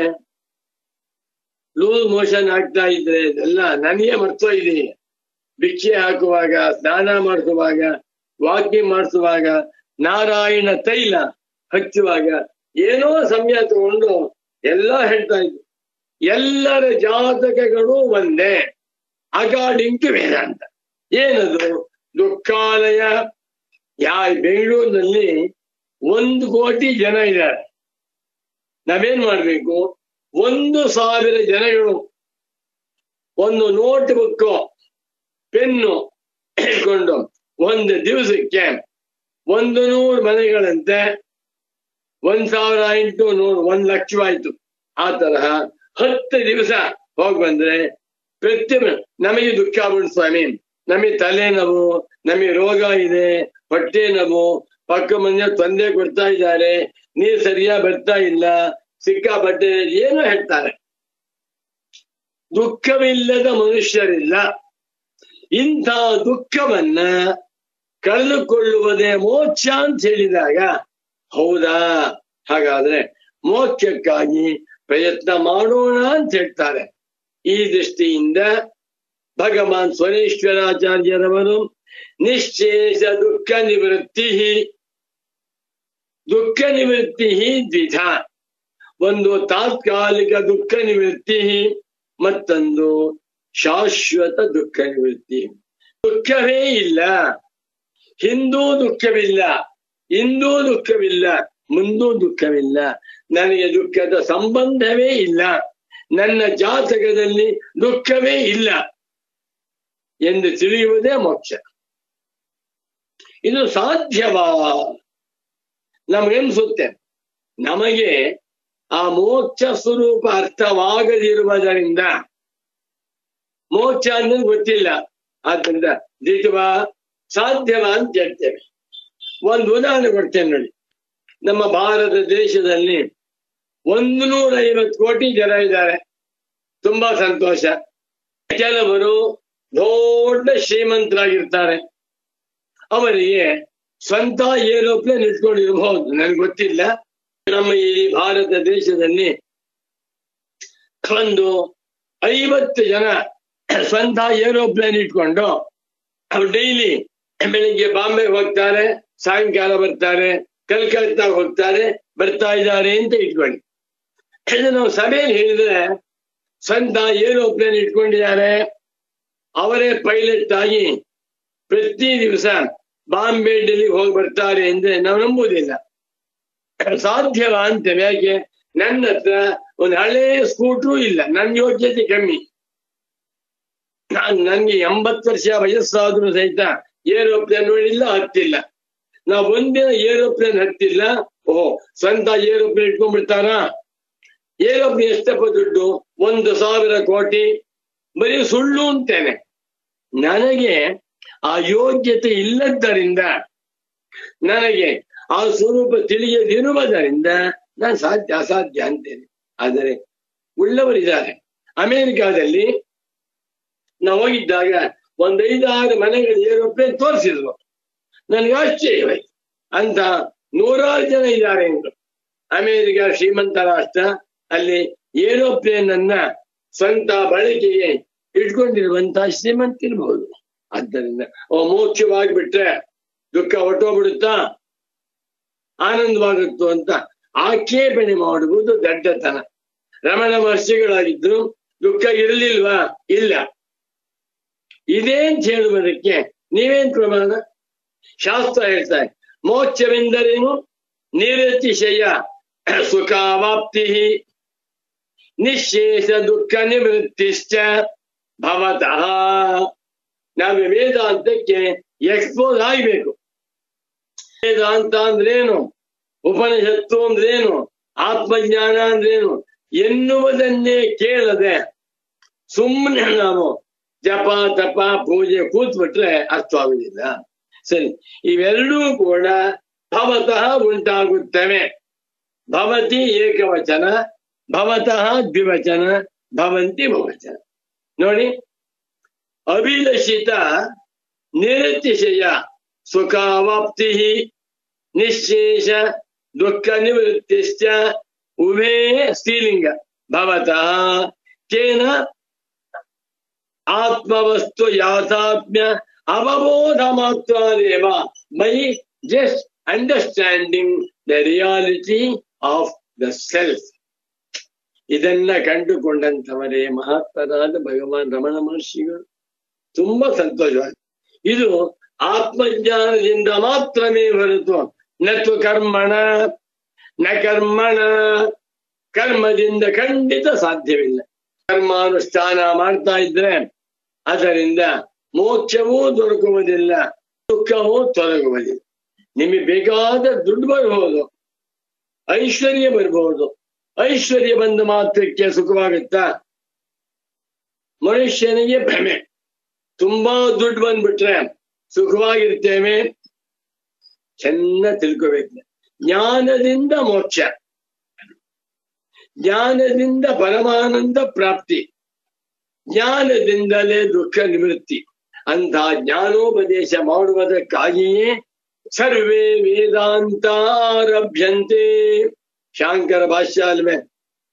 ಲೂಸ್ ಮೋಷನ್ ಆಗ್ತಾ ಇದ್ರೆ ಇದೆಲ್ಲ ನನಗೆ ಮರ್ತೋಯ್ದೆ ಭಿಕ್ಷೆ ಹಾಕುವಾಗ ಸ್ನಾನ ಮಾಡಿಸುವಾಗ ವಾಕಿಂಗ್ ಮಾಡಿಸುವಾಗ ನಾರಾಯಣ ತೈಲ ಹಚ್ಚುವಾಗ ಏನೋ ಸಮಯ ತಗೊಂಡು ಎಲ್ಲ ಹೇಳ್ತಾ ಇದ್ರು ಎಲ್ಲರ ಜಾತಕಗಳು ಒಂದೇ ಅಕಾರ್ಡಿಂಗ್ ಟು ವೇದಾಂತ ಏನದು ದುಃಖಾಲಯ ಯಾ ಬೆಂಗಳೂರಿನಲ್ಲಿ ಒಂದು ಕೋಟಿ ಜನ ಇದ್ದಾರೆ ನಾವೇನ್ ಮಾಡ್ಬೇಕು ಒಂದು ಸಾವಿರ ಜನಗಳು ಒಂದು ನೋಟ್ ಬುಕ್ ಪೆನ್ನು ಇಟ್ಕೊಂಡು ಒಂದು ದಿವಸಕ್ಕೆ ಒಂದು ನೂರು ಮನೆಗಳಂತೆ ಒಂದ್ ಸಾವಿರ ಇಂಟು ನೂರು ಒಂದ್ ಲಕ್ಷವಾಯ್ತು ಆ ತರಹ ಹತ್ತು ದಿವಸ ಹೋಗಿ ಬಂದ್ರೆ ಪ್ರತಿಯೊಬ್ಬ ನಮಗೆ ದುಃಖ ಆಗ್ಬಿಡು ಸ್ವಾಮಿ ನಮಗೆ ತಲೆನೋವು ನಮಗೆ ರೋಗ ಇದೆ ಹೊಟ್ಟೆ ನೋವು ಪಕ್ಕ ಮನೆ ತೊಂದರೆ ಕೊಡ್ತಾ ಇದ್ದಾರೆ ನೀರ್ ಸರಿಯಾಗಿ ಬರ್ತಾ ಇಲ್ಲ ಸಿಕ್ಕಾಪಟ್ಟೆ ಏನೋ ಹೇಳ್ತಾರೆ ದುಃಖವಿಲ್ಲದ ಮನುಷ್ಯರಿಲ್ಲ ಇಂಥ ದುಃಖವನ್ನ ಕಳೆದುಕೊಳ್ಳುವುದೇ ಮೋಕ್ಷ ಅಂತ ಹೇಳಿದಾಗ ಹೌದಾ ಹಾಗಾದ್ರೆ ಮೋಕ್ಷಕ್ಕಾಗಿ ಪ್ರಯತ್ನ ಮಾಡೋಣ ಅಂತ ಹೇಳ್ತಾರೆ ಈ ದೃಷ್ಟಿಯಿಂದ ಭಗವಾನ್ ಸ್ವರೇಶ್ವರಾಚಾರ್ಯರವರು ನಿಶ್ಚೇಷ ದುಃಖ ನಿವೃತ್ತಿ ದುಃಖ ನಿವೃತ್ತಿ ದ್ವಿಧ ಒಂದು ತಾತ್ಕಾಲಿಕ ದುಃಖ ನಿವೃತ್ತಿ ಮತ್ತೊಂದು ಶಾಶ್ವತ ದುಃಖ ನಿವೃತ್ತಿ ದುಃಖವೇ ಇಲ್ಲ ಹಿಂದೂ ದುಃಖವಿಲ್ಲ ಇಂದೂ ದುಃಖವಿಲ್ಲ ಮುಂದೂ ದುಃಖವಿಲ್ಲ ನನಗೆ ದುಃಖದ ಸಂಬಂಧವೇ ಇಲ್ಲ ನನ್ನ ಜಾತಕದಲ್ಲಿ ದುಃಖವೇ ಇಲ್ಲ ಎಂದು ತಿಳಿಯುವುದೇ ಮೋಕ್ಷ ಇದು ಸಾಧ್ಯವಾ ನಮಗನ್ಸುತ್ತೆ ನಮಗೆ ಆ ಮೋಕ್ಷ ಸ್ವರೂಪ ಅರ್ಥವಾಗದಿರುವುದರಿಂದ ಮೋಕ್ಷ ಅನ್ನೋದು ಗೊತ್ತಿಲ್ಲ ಆದ್ರಿಂದ ದಿಟವಾ ಸಾಧ್ಯವಾ ಅಂತ ಹೇಳ್ತೇವೆ ಒಂದು ಉದಾಹರಣೆ ಕೊಡ್ತೇನೆ ನೋಡಿ ನಮ್ಮ ಭಾರತ ದೇಶದಲ್ಲಿ ಒಂದು ನೂರ ಐವತ್ತು ಕೋಟಿ ಜನ ಇದ್ದಾರೆ ತುಂಬಾ ಸಂತೋಷ ಕೆಲವರು ದೊಡ್ಡ ಶ್ರೀಮಂತರಾಗಿರ್ತಾರೆ ಅವರಿಗೆ ಸ್ವಂತ ಏರೋಪ್ಲೇನ್ ಇಟ್ಕೊಂಡಿರಬಹುದು ನನ್ಗೆ ಗೊತ್ತಿಲ್ಲ ನಮ್ಮ ಈ ಭಾರತ ದೇಶದಲ್ಲಿ ಒಂದು ಐವತ್ತು ಜನ ಸ್ವಂತ ಏರೋಪ್ಲೇನ್ ಇಟ್ಕೊಂಡು ಅವ್ರು ಡೈಲಿ ಬೆಳಿಗ್ಗೆ ಬಾಂಬೆಗೆ ಹೋಗ್ತಾರೆ ಸಾಯಂಕಾಲ ಬರ್ತಾರೆ ಕಲ್ಕತ್ತಾ ಹೋಗ್ತಾರೆ ಬರ್ತಾ ಇದ್ದಾರೆ ಅಂತ ಇಟ್ಕೊಳ್ಳಿ ಇದು ನಾವು ಸಭೆಯಲ್ಲಿ ಹೇಳಿದ್ರೆ ಸ್ವಂತ ಏರೋಪ್ಲೇನ್ ಇಟ್ಕೊಂಡಿದ್ದಾರೆ ಅವರೇ ಪೈಲಟ್ ಆಗಿ ಪ್ರತಿ ದಿವಸ ಬಾಂಬೆ ಡೆಲ್ಲಿ ಹೋಗಿ ಬರ್ತಾರೆ ಅಂದ್ರೆ ನಾವು ನಂಬುವುದಿಲ್ಲ ಸಾಧ್ಯವ ಅಂತೇವೆ ಯಾಕೆ ನನ್ನ ಹತ್ರ ಒಂದು ಹಳೆ ಸ್ಕೂಟ್ರು ಇಲ್ಲ ನನ್ನ ಯೋಗ್ಯತೆ ಕಮ್ಮಿ ನಾನ್ ನನ್ಗೆ ಎಂಬತ್ತು ವರ್ಷ ವಯಸ್ಸಾದ್ರೂ ಸಹಿತ ಏರೋಪ್ಲೇನ್ ನೋಡಿಲ್ಲ ಹತ್ತಿಲ್ಲ ನಾವು ಒಂದಿನ ಏರೋಪ್ಲೇನ್ ಹತ್ತಿಲ್ಲ ಓಹೋ ಸ್ವಂತ ಏರೋಪ್ಲೇನ್ ಇಟ್ಕೊಂಡ್ಬಿಡ್ತಾರಾ ಏರೋಪ್ಲೇನ್ ಎಷ್ಟಪ್ಪ ದುಡ್ಡು ಒಂದು ಸಾವಿರ ಕೋಟಿ ಬರೀ ಸುಳ್ಳು ಅಂತೇನೆ ನನಗೆ ಆ ಯೋಗ್ಯತೆ ಇಲ್ಲದ್ದರಿಂದ ನನಗೆ ಆ ಸ್ವರೂಪ ತಿಳಿಯದಿರುವುದರಿಂದ ನಾನು ಸಾಧ್ಯ ಅಸಾಧ್ಯ ಅಂತೇನೆ ಆದರೆ ಉಳ್ಳವರಿದ್ದಾರೆ ಅಮೆರಿಕಾದಲ್ಲಿ ನಾವು ಹೋಗಿದ್ದಾಗ ಒಂದೈದಾರು ಮನೆಗಳ ಏರೋಪ್ಲೇನ್ ತೋರಿಸಿದ್ರು ನನಗೆ ಆಶ್ಚರ್ಯವಾಯ್ತು ಅಂತ ನೂರಾರು ಜನ ಇದ್ದಾರೆ ಎಂದು ಅಮೆರಿಕ ಶ್ರೀಮಂತ ರಾಷ್ಟ್ರ ಅಲ್ಲಿ ಏರೋಪ್ಲೇನ್ ಅನ್ನ ಸ್ವಂತ ಬಳಕೆಗೆ ಇಟ್ಕೊಂಡಿರುವಂತಹ ಶ್ರೀಮಂತಿರ್ಬಹುದು ಆದ್ದರಿಂದ ಓ ಮೋಕ್ಷವಾಗಿಬಿಟ್ರೆ ದುಃಖ ಹೊಟ್ಟೋಗ್ಬಿಡುತ್ತಾ ಆನಂದವಾಗುತ್ತೋ ಅಂತ ಆಕ್ಷೇಪಣೆ ಮಾಡುವುದು ದಡ್ಡತನ ರಮಣ ಮಹರ್ಷಿಗಳಾಗಿದ್ರು ದುಃಖ ಇರಲಿಲ್ವಾ ಇಲ್ಲ ಇದೇ ಅಂತ ಹೇಳುವುದಕ್ಕೆ ನೀವೇನ್ ಪ್ರಮಾಣ ಶಾಸ್ತ್ರ ಹೇಳ್ತಾರೆ ಮೋಕ್ಷವೆಂದರೇನು ನಿರತಿಶಯ ಸುಖಾವಾಪ್ತಿ ನಿಶೇಷ ದುಃಖ ನಿವೃತ್ತಿಶ್ಚ ಭವತಃ ನಾವು ವೇದಾಂತಕ್ಕೆ ಎಕ್ಸ್ಪೋಸ್ ಆಗ್ಬೇಕು ವೇದಾಂತ ಅಂದ್ರೇನು ಉಪನಿಷತ್ತು ಅಂದ್ರೇನು ಆತ್ಮಜ್ಞಾನ ಅಂದ್ರೇನು ಎನ್ನುವುದನ್ನೇ ಕೇಳದೆ ಸುಮ್ಮನೆ ನಾವು ಜಪ ತಪ ಪೂಜೆ ಕೂತ್ಬಿಟ್ರೆ ಅರ್ಥವಾಗುವುದಿಲ್ಲ ಸರಿ ಇವೆರಡೂ ಕೂಡ ಭವತಃ ಉಂಟಾಗುತ್ತವೆ ಭವತಿ ಏಕವಚನ ಭವತಃ ದ್ವಿವಚನ ಭವಂತಿ ಬಹುವಚನ ನೋಡಿ ಅಭಿಲಷಿತ ನಿರತಿಶಯ ಸುಖಾವಾಪ್ತಿ ನಿಶೇಷ ದುಃಖ ನಿವೃತ್ತಿಶ್ಚ ಉಭೇ ಸ್ತ್ರೀಲಿಂಗ ಭವತಃ ಕೇನ ಆತ್ಮವಸ್ತು ಯಾಥಾತ್ಮ್ಯ ಅವಬೋಧ ಮಾತ್ರದೇವ by just understanding the reality of the self ಇದನ್ನ ಕಂಡುಕೊಂಡಂತವರೇ ಮಹಾತ್ಮರಾದ ಭಗವಾನ್ ರಮಣ ಮಹರ್ಷಿಗಳು ತುಂಬಾ ಸಂತೋಷವಾಗಿದೆ ಇದು ಆತ್ಮಜ್ಞಾನದಿಂದ ಮಾತ್ರವೇ ಹೊರತು ನತ್ತು ಕರ್ಮಣ ನ ಕರ್ಮಣ ಕರ್ಮದಿಂದ ಖಂಡಿತ ಸಾಧ್ಯವಿಲ್ಲ ಕರ್ಮಾನುಷ್ಠಾನ ಮಾಡ್ತಾ ಇದ್ರೆ ಅದರಿಂದ ಮೋಕ್ಷವೂ ದೊರಕುವುದಿಲ್ಲ ದುಃಖವೂ ತೊಲಗುವುದಿಲ್ಲ ನಿಮಗೆ ಬೇಕಾದ ದುಡ್ಡು ಬರಬಹುದು ಐಶ್ವರ್ಯ ಬರಬಹುದು ಐಶ್ವರ್ಯ ಬಂದ ಮಾತ್ರಕ್ಕೆ ಸುಖವಾಗುತ್ತಾ ಮನುಷ್ಯನಿಗೆ ಭ್ರಮೆ ತುಂಬಾ ದುಡ್ಡು ಬಂದ್ಬಿಟ್ರೆ ಸುಖವಾಗಿರ್ತೇವೆ ಚೆನ್ನಾಗಿ ತಿಳ್ಕೋಬೇಕು ಜ್ಞಾನದಿಂದ ಮೋಕ್ಷ ಜ್ಞಾನದಿಂದ ಪರಮಾನಂದ ಪ್ರಾಪ್ತಿ ಜ್ಞಾನದಿಂದಲೇ ದುಃಖ ನಿವೃತ್ತಿ ಅಂತ ಜ್ಞಾನೋಪದೇಶ ಮಾಡುವುದಕ್ಕಾಗಿಯೇ ಸರ್ವೇ ವೇದಾಂತಾರಭ್ಯಂತೆ ಶಾಂಕರ ಭಾಷ್ಯಾಲ್ में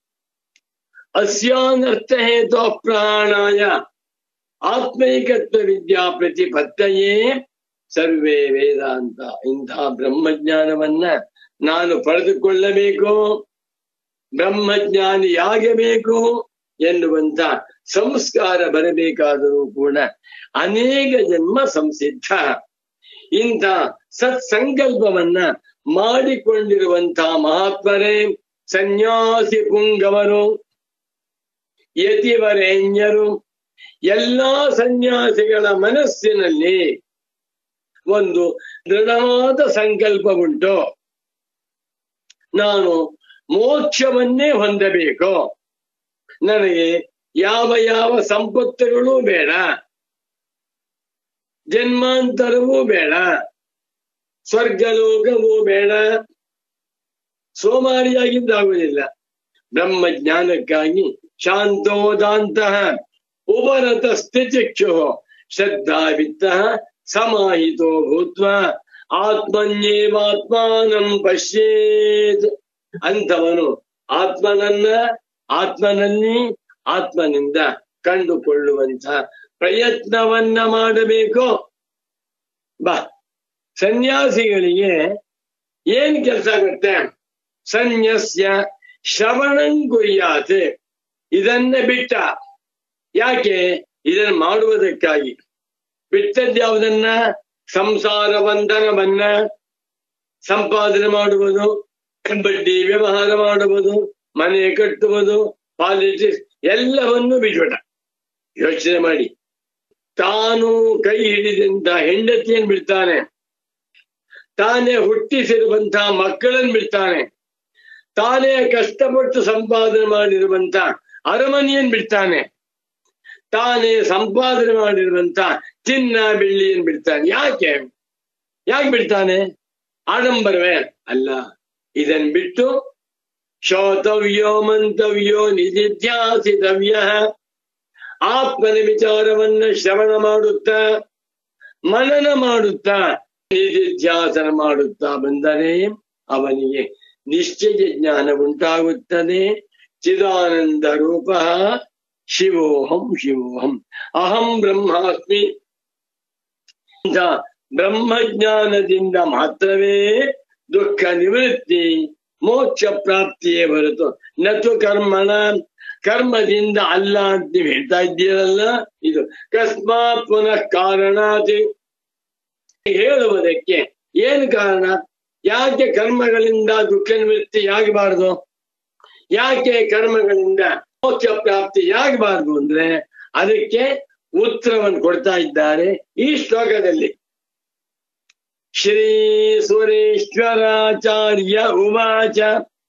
अस्यानर्थ हेतु प्राणाय ಆತ್ಮೈಕತ್ವ ವಿದ್ಯಾ ಪ್ರತಿಪತ್ತಯೇ ಸರ್ವೇ ವೇದಾಂತ ಇಂತಹ ಬ್ರಹ್ಮಜ್ಞಾನವನ್ನ ನಾನು ಪಡೆದುಕೊಳ್ಳಬೇಕು ಬ್ರಹ್ಮಜ್ಞಾನಿಯಾಗಬೇಕು ಎನ್ನುವಂತ ಸಂಸ್ಕಾರ ಬರಬೇಕಾದರೂ ಕೂಡ ಅನೇಕ ಜನ್ಮ ಸಂಸಿದ್ಧ ಇಂಥ ಸತ್ಸಂಕಲ್ಪವನ್ನ ಮಾಡಿಕೊಂಡಿರುವಂತಹ ಮಹಾತ್ಮರೇ ಸನ್ಯಾಸಿ ಪುಂಗವರು ಯತಿವರೇಣ್ಯರು ಎಲ್ಲಾ ಸನ್ಯಾಸಿಗಳ ಮನಸ್ಸಿನಲ್ಲಿ ಒಂದು ದೃಢವಾದ ಸಂಕಲ್ಪ ಉಂಟು ನಾನು ಮೋಕ್ಷವನ್ನೇ ಹೊಂದಬೇಕು ನನಗೆ ಯಾವ ಯಾವ ಸಂಪತ್ತುಗಳೂ ಬೇಡ ಜನ್ಮಾಂತರವೂ ಬೇಡ ಸ್ವರ್ಗಲೋಕವೂ ಬೇಡ ಸೋಮಾರಿಯಾಗಿದ್ದಾಗುವುದಿಲ್ಲ ಬ್ರಹ್ಮ ಜ್ಞಾನಕ್ಕಾಗಿ ಶಾಂತೋದಾಂತಹ ಉಪರತ ಸ್ಥಿತಿಕ್ಷು ಶ್ರದ್ಧಾವಿತ್ತ ಸಮಾಹಿತೋ ಭೂತ್ವ ಆತ್ಮನ್ಯೇವಾತ್ಮಾನಂ ಪಶ್ಯೇತ್ ಅಂಥವನು ಆತ್ಮನನ್ನ ಆತ್ಮನಲ್ಲಿ ಆತ್ಮನಿಂದ ಕಂಡುಕೊಳ್ಳುವಂತ ಪ್ರಯತ್ನವನ್ನ ಮಾಡಬೇಕು ಬಾ ಸನ್ಯಾಸಿಗಳಿಗೆ ಏನ್ ಕೆಲಸ ಆಗುತ್ತೆ ಸನ್ಯಸ್ಯ ಶ್ರವಣಂ ಕುರಿಯಾತೆ ಇದನ್ನ ಬಿಟ್ಟ ಯಾಕೆ ಇದನ್ನ ಮಾಡುವುದಕ್ಕಾಗಿ ಬಿಟ್ಟದ್ಯಾವುದನ್ನ ಸಂಸಾರ ಬಂಧನವನ್ನ ಸಂಪಾದನೆ ಮಾಡುವುದು ಬಡ್ಡಿ ವ್ಯವಹಾರ ಮಾಡುವುದು ಮನೆ ಕಟ್ಟುವುದು ಪಾಲಿಟಿಕ್ಸ್ ಎಲ್ಲವನ್ನೂ ಬಿಟ್ಬಿಟ್ಟ ಯೋಚನೆ ಮಾಡಿ ತಾನು ಕೈ ಹಿಡಿದಂತ ಹೆಂಡತಿಯನ್ನು ಬಿಡ್ತಾನೆ ತಾನೇ ಹುಟ್ಟಿಸಿರುವಂತ ಮಕ್ಕಳನ್ನು ಬಿಡ್ತಾನೆ ತಾನೇ ಕಷ್ಟಪಟ್ಟು ಸಂಪಾದನೆ ಮಾಡಿರುವಂತ ಅರಮನೆಯನ್ನು ಬಿಡ್ತಾನೆ ತಾನೇ ಸಂಪಾದನೆ ಮಾಡಿರುವಂತ ಚಿನ್ನ ಬೆಳ್ಳಿಯನ್ನು ಬಿಡ್ತಾನೆ ಯಾಕೆ ಯಾಕೆ ಬಿಡ್ತಾನೆ ಆಡಂಬರವೇ ಅಲ್ಲ ಇದನ್ ಬಿಟ್ಟು ಶೋತವ್ಯೋ ಮಂತವ್ಯೋ ನಿಧಿಧ್ಯಾಸಿತವ್ಯ ಆತ್ಮನ ವಿಚಾರವನ್ನ ಶ್ರವಣ ಮಾಡುತ್ತಾ ಮನನ ಮಾಡುತ್ತಾ ನಿಧಿಧ್ಯಾಸನ ಮಾಡುತ್ತಾ ಬಂದರೆ ಅವನಿಗೆ ನಿಶ್ಚಯ ಜ್ಞಾನ ಉಂಟಾಗುತ್ತದೆ ಚಿದಾನಂದ ರೂಪ ಶಿವೋಹಂ ಶಿವೋಹಂ ಅಹಂ ಬ್ರಹ್ಮಾಸ್ಮಿ ಇಂಥ ಬ್ರಹ್ಮಜ್ಞಾನದಿಂದ ಮಾತ್ರವೇ ದುಃಖ ನಿವೃತ್ತಿ ಮೋಕ್ಷ ಪ್ರಾಪ್ತಿಯೇ ಹೊರತು ನತು ಕರ್ಮಣ ಕರ್ಮದಿಂದ ಅಲ್ಲ ಅಂತ ನೀವು ಹೇಳ್ತಾ ಇದ್ದೀರಲ್ಲ ಇದು ಕಸ್ಮಾತ್ ಪುನಃ ಕಾರಣಾತಿ ಹೇಳುವುದಕ್ಕೆ ಏನು ಕಾರಣ ಯಾಕೆ ಕರ್ಮಗಳಿಂದ ದುಃಖ ನಿವೃತ್ತಿ ಆಗಬಾರದು ಯಾಕೆ ಕರ್ಮಗಳಿಂದ ಮೋಕ್ಷ ಪ್ರಾಪ್ತಿ ಆಗಬಾರದು ಅಂದ್ರೆ ಅದಕ್ಕೆ ಉತ್ತರವನ್ನು ಕೊಡ್ತಾ ಇದ್ದಾರೆ ಈ ಶ್ಲೋಕದಲ್ಲಿ ಶ್ರೀ ಸುರೇಶ್ವರಾಚಾರ್ಯ ಉವಾಚ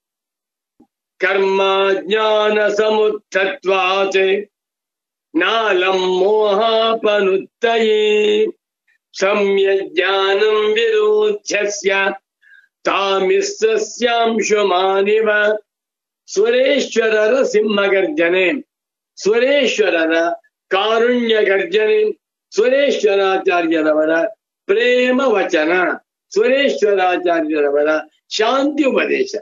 ಕರ್ಮ ಜ್ಞಾನ ಸಮುತ್ಥತ್ವಾತ್ ನಾಲಂ ಮೋಹಾಪನುತ್ತಯೇ ಸಮ್ಯಜ್ಞಾನಂ ವಿರೋಧ್ಯಸ್ಯ ತಾಮಿಸ್ಸ್ಯಾಂಶುಮಾನಿವ ಸುರೇಶ್ವರರ ಸಿಂಹಗರ್ಜನೆ ಸುರೇಶ್ವರರ ಕಾರುಣ್ಯ ಗರ್ಜನೆ ಸುರೇಶ್ವರಾಚಾರ್ಯರವರ ಪ್ರೇಮ ವಚನ ಸುರೇಶ್ವರಾಚಾರ್ಯರವರ ಶಾಂತಿ ಉಪದೇಶ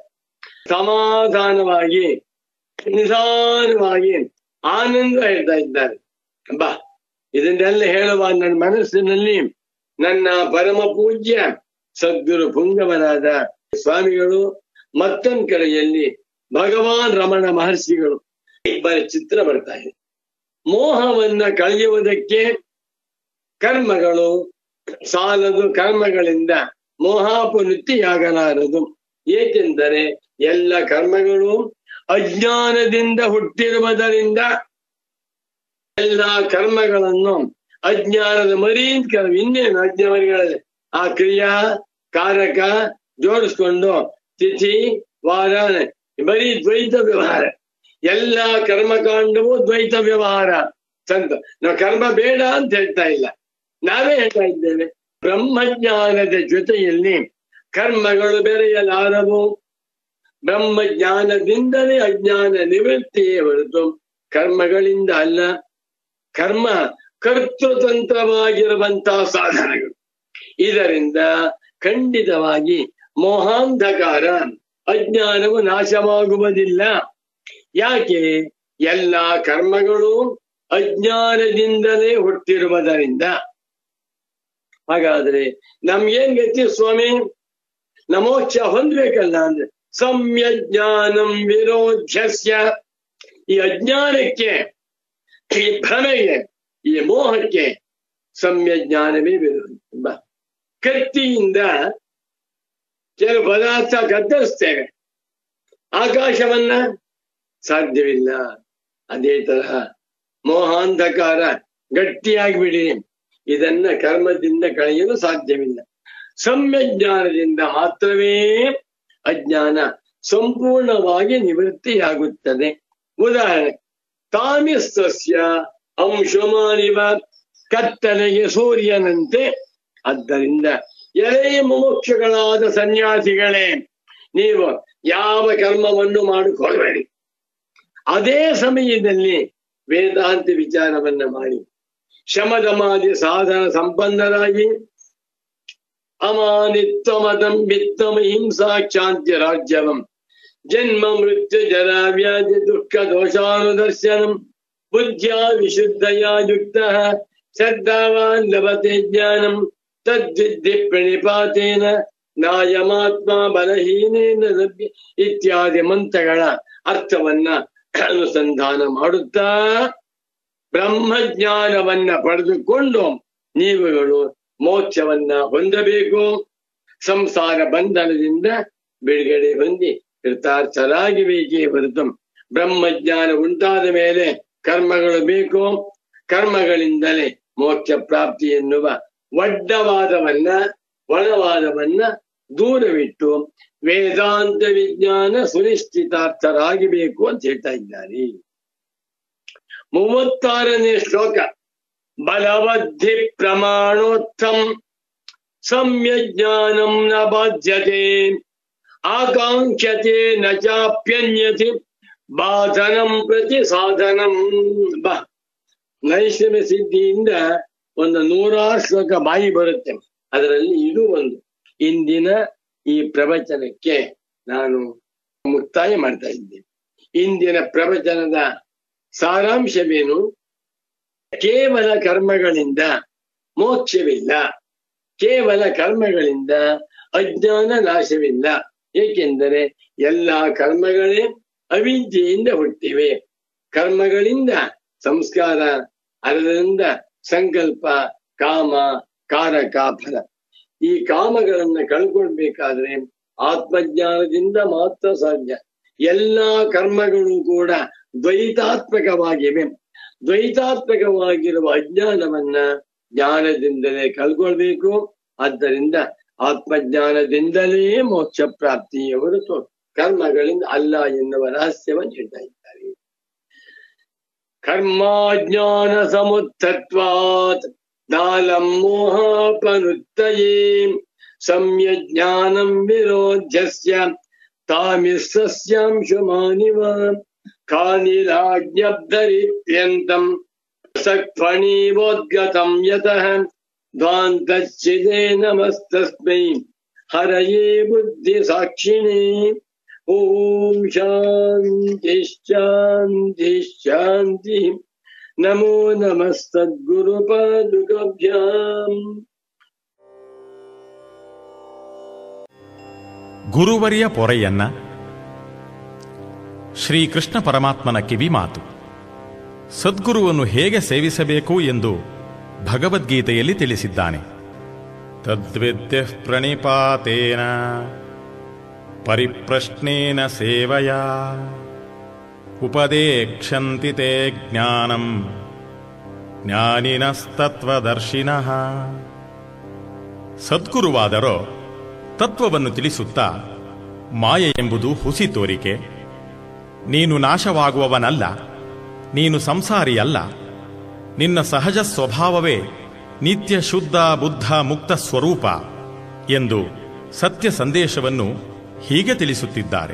ಸಮಾಧಾನವಾಗಿ ನಿಧಾನವಾಗಿ ಆನಂದ ಹೇಳ್ತಾ ಇದ್ದಾರೆ ಬಾ ಇದನ್ನೆಲ್ಲ ಹೇಳುವ ನನ್ನ ಮನಸ್ಸಿನಲ್ಲಿ ನನ್ನ ಪರಮ ಪೂಜ್ಯ ಸದ್ಗುರು ಪುಂಗವರಾದ ಸ್ವಾಮಿಗಳು ಮತ್ತೊಂದ್ ಕಡೆಯಲ್ಲಿ ಭಗವಾನ್ ರಮಣ ಮಹರ್ಷಿಗಳು ಇಬ್ಬರ ಚಿತ್ರ ಬರ್ತಾ ಇದೆ ಮೋಹವನ್ನ ಕಳೆಯುವುದಕ್ಕೆ ಕರ್ಮಗಳು ಸಾಲದು ಕರ್ಮಗಳಿಂದ ಮೋಹಾಪನುತ್ತಿಯಾಗಲಾರದು ಏಕೆಂದರೆ ಎಲ್ಲ ಕರ್ಮಗಳು ಅಜ್ಞಾನದಿಂದ ಹುಟ್ಟಿರುವುದರಿಂದ ಎಲ್ಲ ಕರ್ಮಗಳನ್ನು ಅಜ್ಞಾನದ ಮರಿ ಅಂತ ಕರ್ಮ ಇನ್ನೇನು ಅಜ್ಞಾನಿಗಳಲ್ಲಿ ಆ ಕ್ರಿಯಾ ಕಾರಕ ಜೋಡಿಸ್ಕೊಂಡು ತಿಥಿ ವಾರ ಬರೀ ದ್ವೈತ ವ್ಯವಹಾರ ಎಲ್ಲ ಕರ್ಮಕಾಂಡವೂ ದ್ವೈತ ವ್ಯವಹಾರ ಸಂತ ನಾವು ಕರ್ಮ ಬೇಡ ಅಂತ ಹೇಳ್ತಾ ಇಲ್ಲ ನಾವೇ ಹೇಳ್ತಾ ಇದ್ದೇವೆ ಬ್ರಹ್ಮಜ್ಞಾನದ ಜೊತೆಯಲ್ಲಿ ಕರ್ಮಗಳು ಬೆರೆಯಲಾರವು ಬ್ರಹ್ಮಜ್ಞಾನದಿಂದಲೇ ಅಜ್ಞಾನ ನಿವೃತ್ತಿಯೇ ಹೊರತು ಕರ್ಮಗಳಿಂದ ಅಲ್ಲ ಕರ್ಮ ಕರ್ತೃತಂತ್ರವಾಗಿರುವಂತಹ ಸಾಧನಗಳು ಇದರಿಂದ ಖಂಡಿತವಾಗಿ ಮೋಹಾಂಧಕಾರ ಅಜ್ಞಾನವು ನಾಶವಾಗುವುದಿಲ್ಲ ಯಾಕೆ ಎಲ್ಲ ಕರ್ಮಗಳು ಅಜ್ಞಾನದಿಂದಲೇ ಹುಟ್ಟಿರುವುದರಿಂದ ಹಾಗಾದ್ರೆ ನಮ್ಗೇನ್ ಗತಿ ಸ್ವಾಮಿ ನಮೋಕ್ಷ ಹೊಂದ್ಬೇಕಲ್ಲ ಅಂದ್ರೆ ಸಮ್ಯ ಜ್ಞಾನಂ ವಿರೋಧ್ಯಸ್ಯ ಈ ಅಜ್ಞಾನಕ್ಕೆ ಈ ಭ್ರಮೆಗೆ ಈ ಮೋಹಕ್ಕೆ ಸಮ್ಯ ಜ್ಞಾನವೇ ವಿರೋಧ ಕತ್ತಿಯಿಂದ ಕೆಲವು ಪದಾರ್ಥ ಕತ್ತರಿಸ್ತೇವೆ ಆಕಾಶವನ್ನ ಸಾಧ್ಯವಿಲ್ಲ ಅದೇ ತರಹ ಮೋಹಾಂಧಕಾರ ಗಟ್ಟಿಯಾಗಿಬಿಡಿ ಇದನ್ನ ಕರ್ಮದಿಂದ ಕಳೆಯಲು ಸಾಧ್ಯವಿಲ್ಲ ಸಮ್ಯ ಜ್ಞಾನದಿಂದ ಮಾತ್ರವೇ ಅಜ್ಞಾನ ಸಂಪೂರ್ಣವಾಗಿ ನಿವೃತ್ತಿಯಾಗುತ್ತದೆ ಉದಾಹರಣೆ ತಾಮಿಸ್ತಸ್ಯ ಅಂಶುಮಾನಿವ ಕತ್ತಲೆಗೆ ಸೂರ್ಯನಂತೆ ಆದ್ದರಿಂದ ಎಲೆ ಮುಮುಕ್ಷಗಳಾದ ಸನ್ಯಾಸಿಗಳೇ ನೀವು ಯಾವ ಕರ್ಮವನ್ನು ಮಾಡಿಕೊಳ್ಳಬೇಡಿ ಅದೇ ಸಮಯದಲ್ಲಿ ವೇದಾಂತ ವಿಚಾರವನ್ನ ಮಾಡಿ ಶಮದಮಾದಿ ಸಾಧನ ಸಂಪನ್ನರಾಗಿ ಅಮಾನಿತ್ವಮದಂ ವಿತ್ತಮ ಹಿಂಸಾ ಕ್ಷಾಂತ್ಯ ರಾಜ್ಯವಂ ಜನ್ಮ ಮೃತ್ಯು ಜರಾ ವ್ಯಾಧಿ ದುಃಖ ದೋಷಾನುದರ್ಶನಂ ಬುದ್ಧ್ಯ ವಿಶುದ್ಧಯ ಯುಕ್ತ ಶ್ರದ್ಧಾವಾನ್ ಲಭತೆ ಜ್ಞಾನಂ ತದ್ವಿದ್ಧಿ ಪ್ರಣಿಪಾತೇನ ನಾಯಮಾತ್ಮ ಬಲಹೀನೇನ ಲಭ್ಯ ಇತ್ಯಾದಿ ಮಂತ್ರಗಳ ಅರ್ಥವನ್ನ ಅನುಸಂಧಾನ ಮಾಡುತ್ತಾ ಬ್ರಹ್ಮಜ್ಞಾನವನ್ನ ಪಡೆದುಕೊಂಡು ನೀವುಗಳು ಮೋಕ್ಷವನ್ನ ಹೊಂದಬೇಕು ಸಂಸಾರ ಬಂಧನದಿಂದ ಬಿಡುಗಡೆ ಹೊಂದಿ ಕೃತಾರ್ಥರಾಗಬೇಕೇ ಹೊರತು ಬ್ರಹ್ಮಜ್ಞಾನ ಉಂಟಾದ ಮೇಲೆ ಕರ್ಮಗಳು ಬೇಕು ಕರ್ಮಗಳಿಂದಲೇ ಮೋಕ್ಷ ಪ್ರಾಪ್ತಿ ಎನ್ನುವ ಒಡ್ಡವಾದವನ್ನ ಒಳವಾದವನ್ನ ದೂರವಿಟ್ಟು ವೇದಾಂತ ವಿಜ್ಞಾನ ಸುನಿಶ್ಚಿತಾರ್ಥರಾಗಬೇಕು ಅಂತ ಹೇಳ್ತಾ ಇದ್ದಾರೆ ಮೂವತ್ತಾರನೇ ಶ್ಲೋಕ ಬಲವದ್ಧಿ ಪ್ರಮಾಣೋತ್ತಂ ಸಮ್ಯಜ್ಞಾನಂ ನ ಬಾಧ್ಯತೆ ಆಕಾಂಕ್ಷತೆ ನ ಚಾಪ್ಯನ್ಯತಿ ಬಾಧನಂ ಪ್ರತಿ ಸಾಧನಂ ಬಾ ನೈಷಮ್ಯ ಸಿದ್ಧಿಯಿಂದ ಒಂದು ನೂರಾರು ಶ್ಲೋಕ ಬಾಯಿ ಬರುತ್ತೆ ಅದರಲ್ಲಿ ಇದು ಒಂದು ಇಂದಿನ ಈ ಪ್ರವಚನಕ್ಕೆ ನಾನು ಮುಕ್ತಾಯ ಮಾಡ್ತಾ ಇದ್ದೇನೆ ಇಂದಿನ ಪ್ರವಚನದ ಸಾರಾಂಶವೇನು ಕೇವಲ ಕರ್ಮಗಳಿಂದ ಮೋಕ್ಷವಿಲ್ಲ ಕೇವಲ ಕರ್ಮಗಳಿಂದ ಅಜ್ಞಾನ ನಾಶವಿಲ್ಲ ಏಕೆಂದರೆ ಎಲ್ಲ ಕರ್ಮಗಳೇ ಅವಿದ್ಯೆಯಿಂದ ಹುಟ್ಟಿವೆ ಕರ್ಮಗಳಿಂದ ಸಂಸ್ಕಾರ ಅದರಿಂದ ಸಂಕಲ್ಪ ಕಾಮ ಕಾರಕ ಫಲ ಈ ಕಾಮಗಳನ್ನ ಕಳ್ಕೊಳ್ಬೇಕಾದ್ರೆ ಆತ್ಮಜ್ಞಾನದಿಂದ ಮಾತ್ರ ಸಾಧ್ಯ ಎಲ್ಲಾ ಕರ್ಮಗಳು ಕೂಡ ದ್ವೈತಾತ್ಮಕವಾಗಿವೆ ದ್ವೈತಾತ್ಮಕವಾಗಿರುವ ಅಜ್ಞಾನವನ್ನ ಜ್ಞಾನದಿಂದಲೇ ಕಳ್ಕೊಳ್ಬೇಕು ಆದ್ದರಿಂದ ಆತ್ಮಜ್ಞಾನದಿಂದಲೇ ಮೋಕ್ಷ ಪ್ರಾಪ್ತಿಯ ಹೊರತು ಕರ್ಮಗಳಿಂದ ಅಲ್ಲ ಎನ್ನುವ ರಹಸ್ಯವನ್ನು ಹೇಳ್ತಾ ಇದ್ದಾರೆ ಕರ್ಮಾಜ್ಞಾನ ಸಮುತ್ತತ್ವಾತ್ ನಾಲಂ ಮೋಹಾಪನುತ್ತಯೇ ಸಮ್ಯಜ್ಞಾನಂ ವಿರೋಧ್ಯಸ್ಯ ತಾಮಿಸ್ಸ್ಯಾಂಶುಮಾನಿವ ಕಾನಿಲಾಜ್ಞಬ್ಧರಿತ್ಯಂತಂ ಸಕ್ಫಣೀವೋದ್ಗತಂ ಯತಃ ದ್ವಾಂತಚ್ಚಿದೇ ನಮಸ್ತಸ್ಮೈ ಹರಯೇ ಬುದ್ಧಿ ಸಾಕ್ಷಿಣೇ ಓಂ ಶಾಂತಿ ಶಾಂತಿ ಶಾಂತಿ ನಮೋ ನಮಸ್ತದ್ಗುರುಪಾದುಕಭ್ಯಾಂ ಗುರುವರಿಯ ಪೊರೆಯನ್ನ ಶ್ರೀಕೃಷ್ಣ ಪರಮಾತ್ಮನ ಕಿವಿಮಾತು ಸದ್ಗುರುವನ್ನು ಹೇಗೆ ಸೇವಿಸಬೇಕು ಎಂದು ಭಗವದ್ಗೀತೆಯಲ್ಲಿ ತಿಳಿಸಿದ್ದಾನೆ ತದ್ವಿದ್ಯ ಪ್ರಣಿಪಾತೇನ ಪರಿಪ್ರಶ್ನೇನ ಸೇವಯ ಉಪದೇಕ್ಷಂತಿ ತೇ ಜ್ಞಾನಂ ಜ್ಞಾನಿನಸ್ತತ್ವದರ್ಶಿನಃ ಸದ್ಗುರುವಾದರೋ ತತ್ವವನ್ನು ತಿಳಿಸುತ್ತಾ ಮಾಯೆ ಎಂಬುದು ಹುಸಿ ತೋರಿಕೆ ನೀನು ನಾಶವಾಗುವವನಲ್ಲ ನೀನು ಸಂಸಾರಿಯಲ್ಲ ನಿನ್ನ ಸಹಜ ಸ್ವಭಾವವೇ ನಿತ್ಯ ಶುದ್ಧ ಬುದ್ಧ ಮುಕ್ತ ಸ್ವರೂಪ ಎಂದು ಸತ್ಯ ಸಂದೇಶವನ್ನು ಹೀಗೆ ತಿಳಿಸುತ್ತಿದ್ದಾರೆ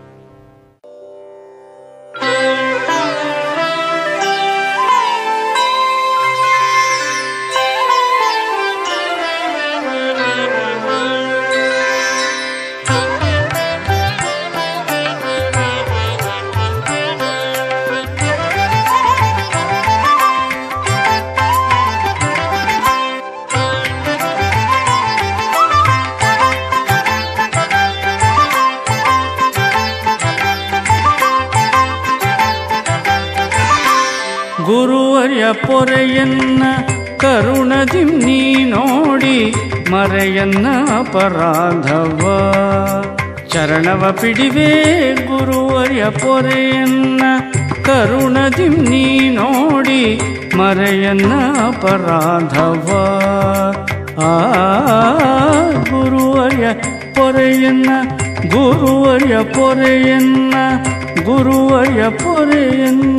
ಗುರುವರ್ಯ ಪೊರೆಯನ್ನ ಕರುಣದಿ ನೀ ನೋಡಿ ಮರೆಯನ್ನ ಅಪರಾಧವ ಚರಣವ ಪಿಡಿವೆ ಗುರುವರ್ಯ ಪೊರೆಯನ್ನ ಕರುಣದಿ ನೀ ನೋಡಿ ಮರೆಯನ್ನ ಅಪರಾಧವ ಆ ಗುರುವರ್ಯ ಪೊರೆಯನ್ನ ಗುರುವರ್ಯ ಪೊರೆಯನ್ನ ಗುರುವರ್ಯ ಪೊರೆಯನ್ನ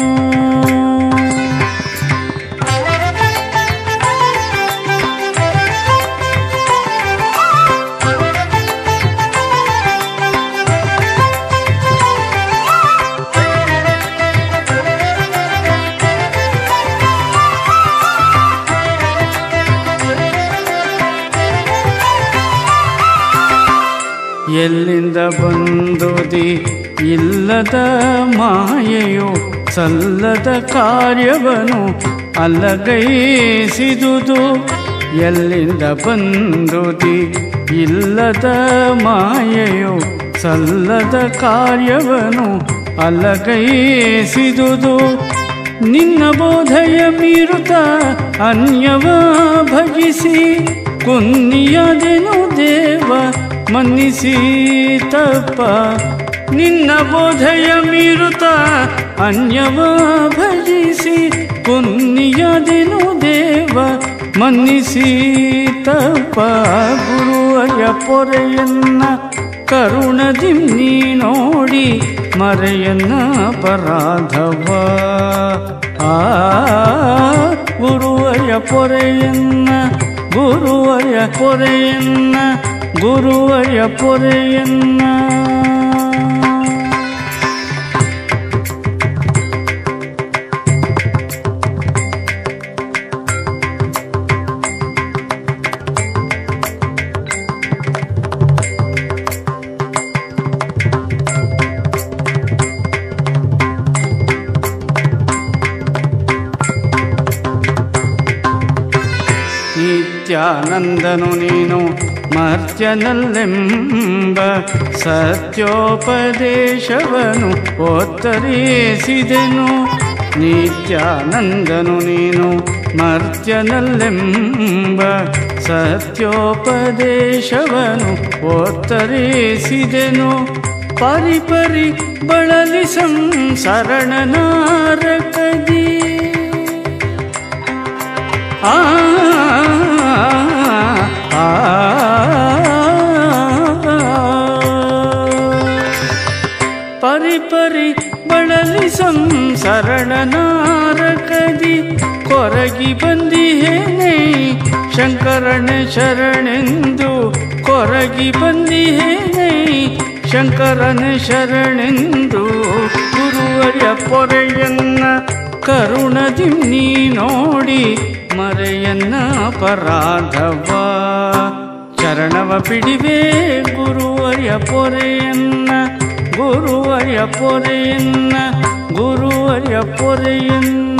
ಎಲ್ಲಿಂದ ಬಂದುದಿ ಇಲ್ಲದ ಮಾಯೆಯು ಸಲ್ಲದ ಕಾರ್ಯವನ್ನು ಅಲ್ಲಗೈಸಿದುದು ಎಲ್ಲಿಂದ ಬಂದುದಿ ಇಲ್ಲದ ಮಾಯೆಯು ಸಲ್ಲದ ಕಾರ್ಯವನು ಅಲಗೈಸಿದುದು ನಿನ್ನ ಬೋಧೆಯ ಮೀರುತ್ತ ಅನ್ಯವ ಭಜಿಸಿ ಕುನ್ನಿಯದೆನು ದೇವ ಮನ್ನಿಸಿ ತಪ್ಪ ನಿನ್ನ ಬೋಧೆಯ ಮೀರುತ್ತ ಅನ್ಯವ ಭಜಿಸಿ ಕುನ್ನಿಯದೆನು ದೇವ ಮನ್ನಿಸಿ ತಪ್ಪ ಗುರುವಯ ಪೊರೆಯನ್ನ ಕರುಣದಿ ನೀ ನೋಡಿ ಮರೆಯನ್ನ ಪರಾಧವ ಆ ಗುರುವಯ ಪೊರೆಯನ್ನ ಗುರುವಯ ಪೊರೆಯನ್ನ ಗುರುವಯ ಪೊರೆಯನ್ನ ನಿತ್ಯಾನಂದನು ನೀನು ಮರ್ತ್ಯನಲ್ಲೆಂಬ ಸತ್ಯೋಪದೇಶವನು ಓತ್ತರಿಸಿದೆನು ನಿತ್ಯಾನಂದನು ನೀನು ಮರ್ತ್ಯನಲ್ಲೆಂಬ ಸತ್ಯೋಪದೇಶವನು ಓತ್ತರಿಸಿದೆನು ಪರಿ ಪರಿ ಬಳಲಿ ಸಂಸರಣನಾರಕದಿ ಆ ಆ, ಪರಿ ಪರಿ ಬಳಲಿ ಸಂಸರಣನಾರಕದಿ ಕೊರಗಿ ಬಂದಿಹೇನೆ ಶಂಕರನ ಶರಣೆಂದು ಕೊರಗಿ ಬಂದಿಹೇನೆ ಶಂಕರನ ಶರಣೆಂದು ಗುರುವರ್ಯ ಪೊರೆಯನ್ನ ಕರುಣದಿ ನೀ ನೋಡಿ ಮರೆಯನ್ನ ಪರಾಧವ ಚರಣವ ಬಿಡಿವೆ ಗುರುವರ್ಯ ಪೊರೆಯನ್ನ ಗುರುವರ್ಯ ಪೊರೆಯನ್ನ ಗುರುವರ್ಯ ಪೊರೆಯನ್ನ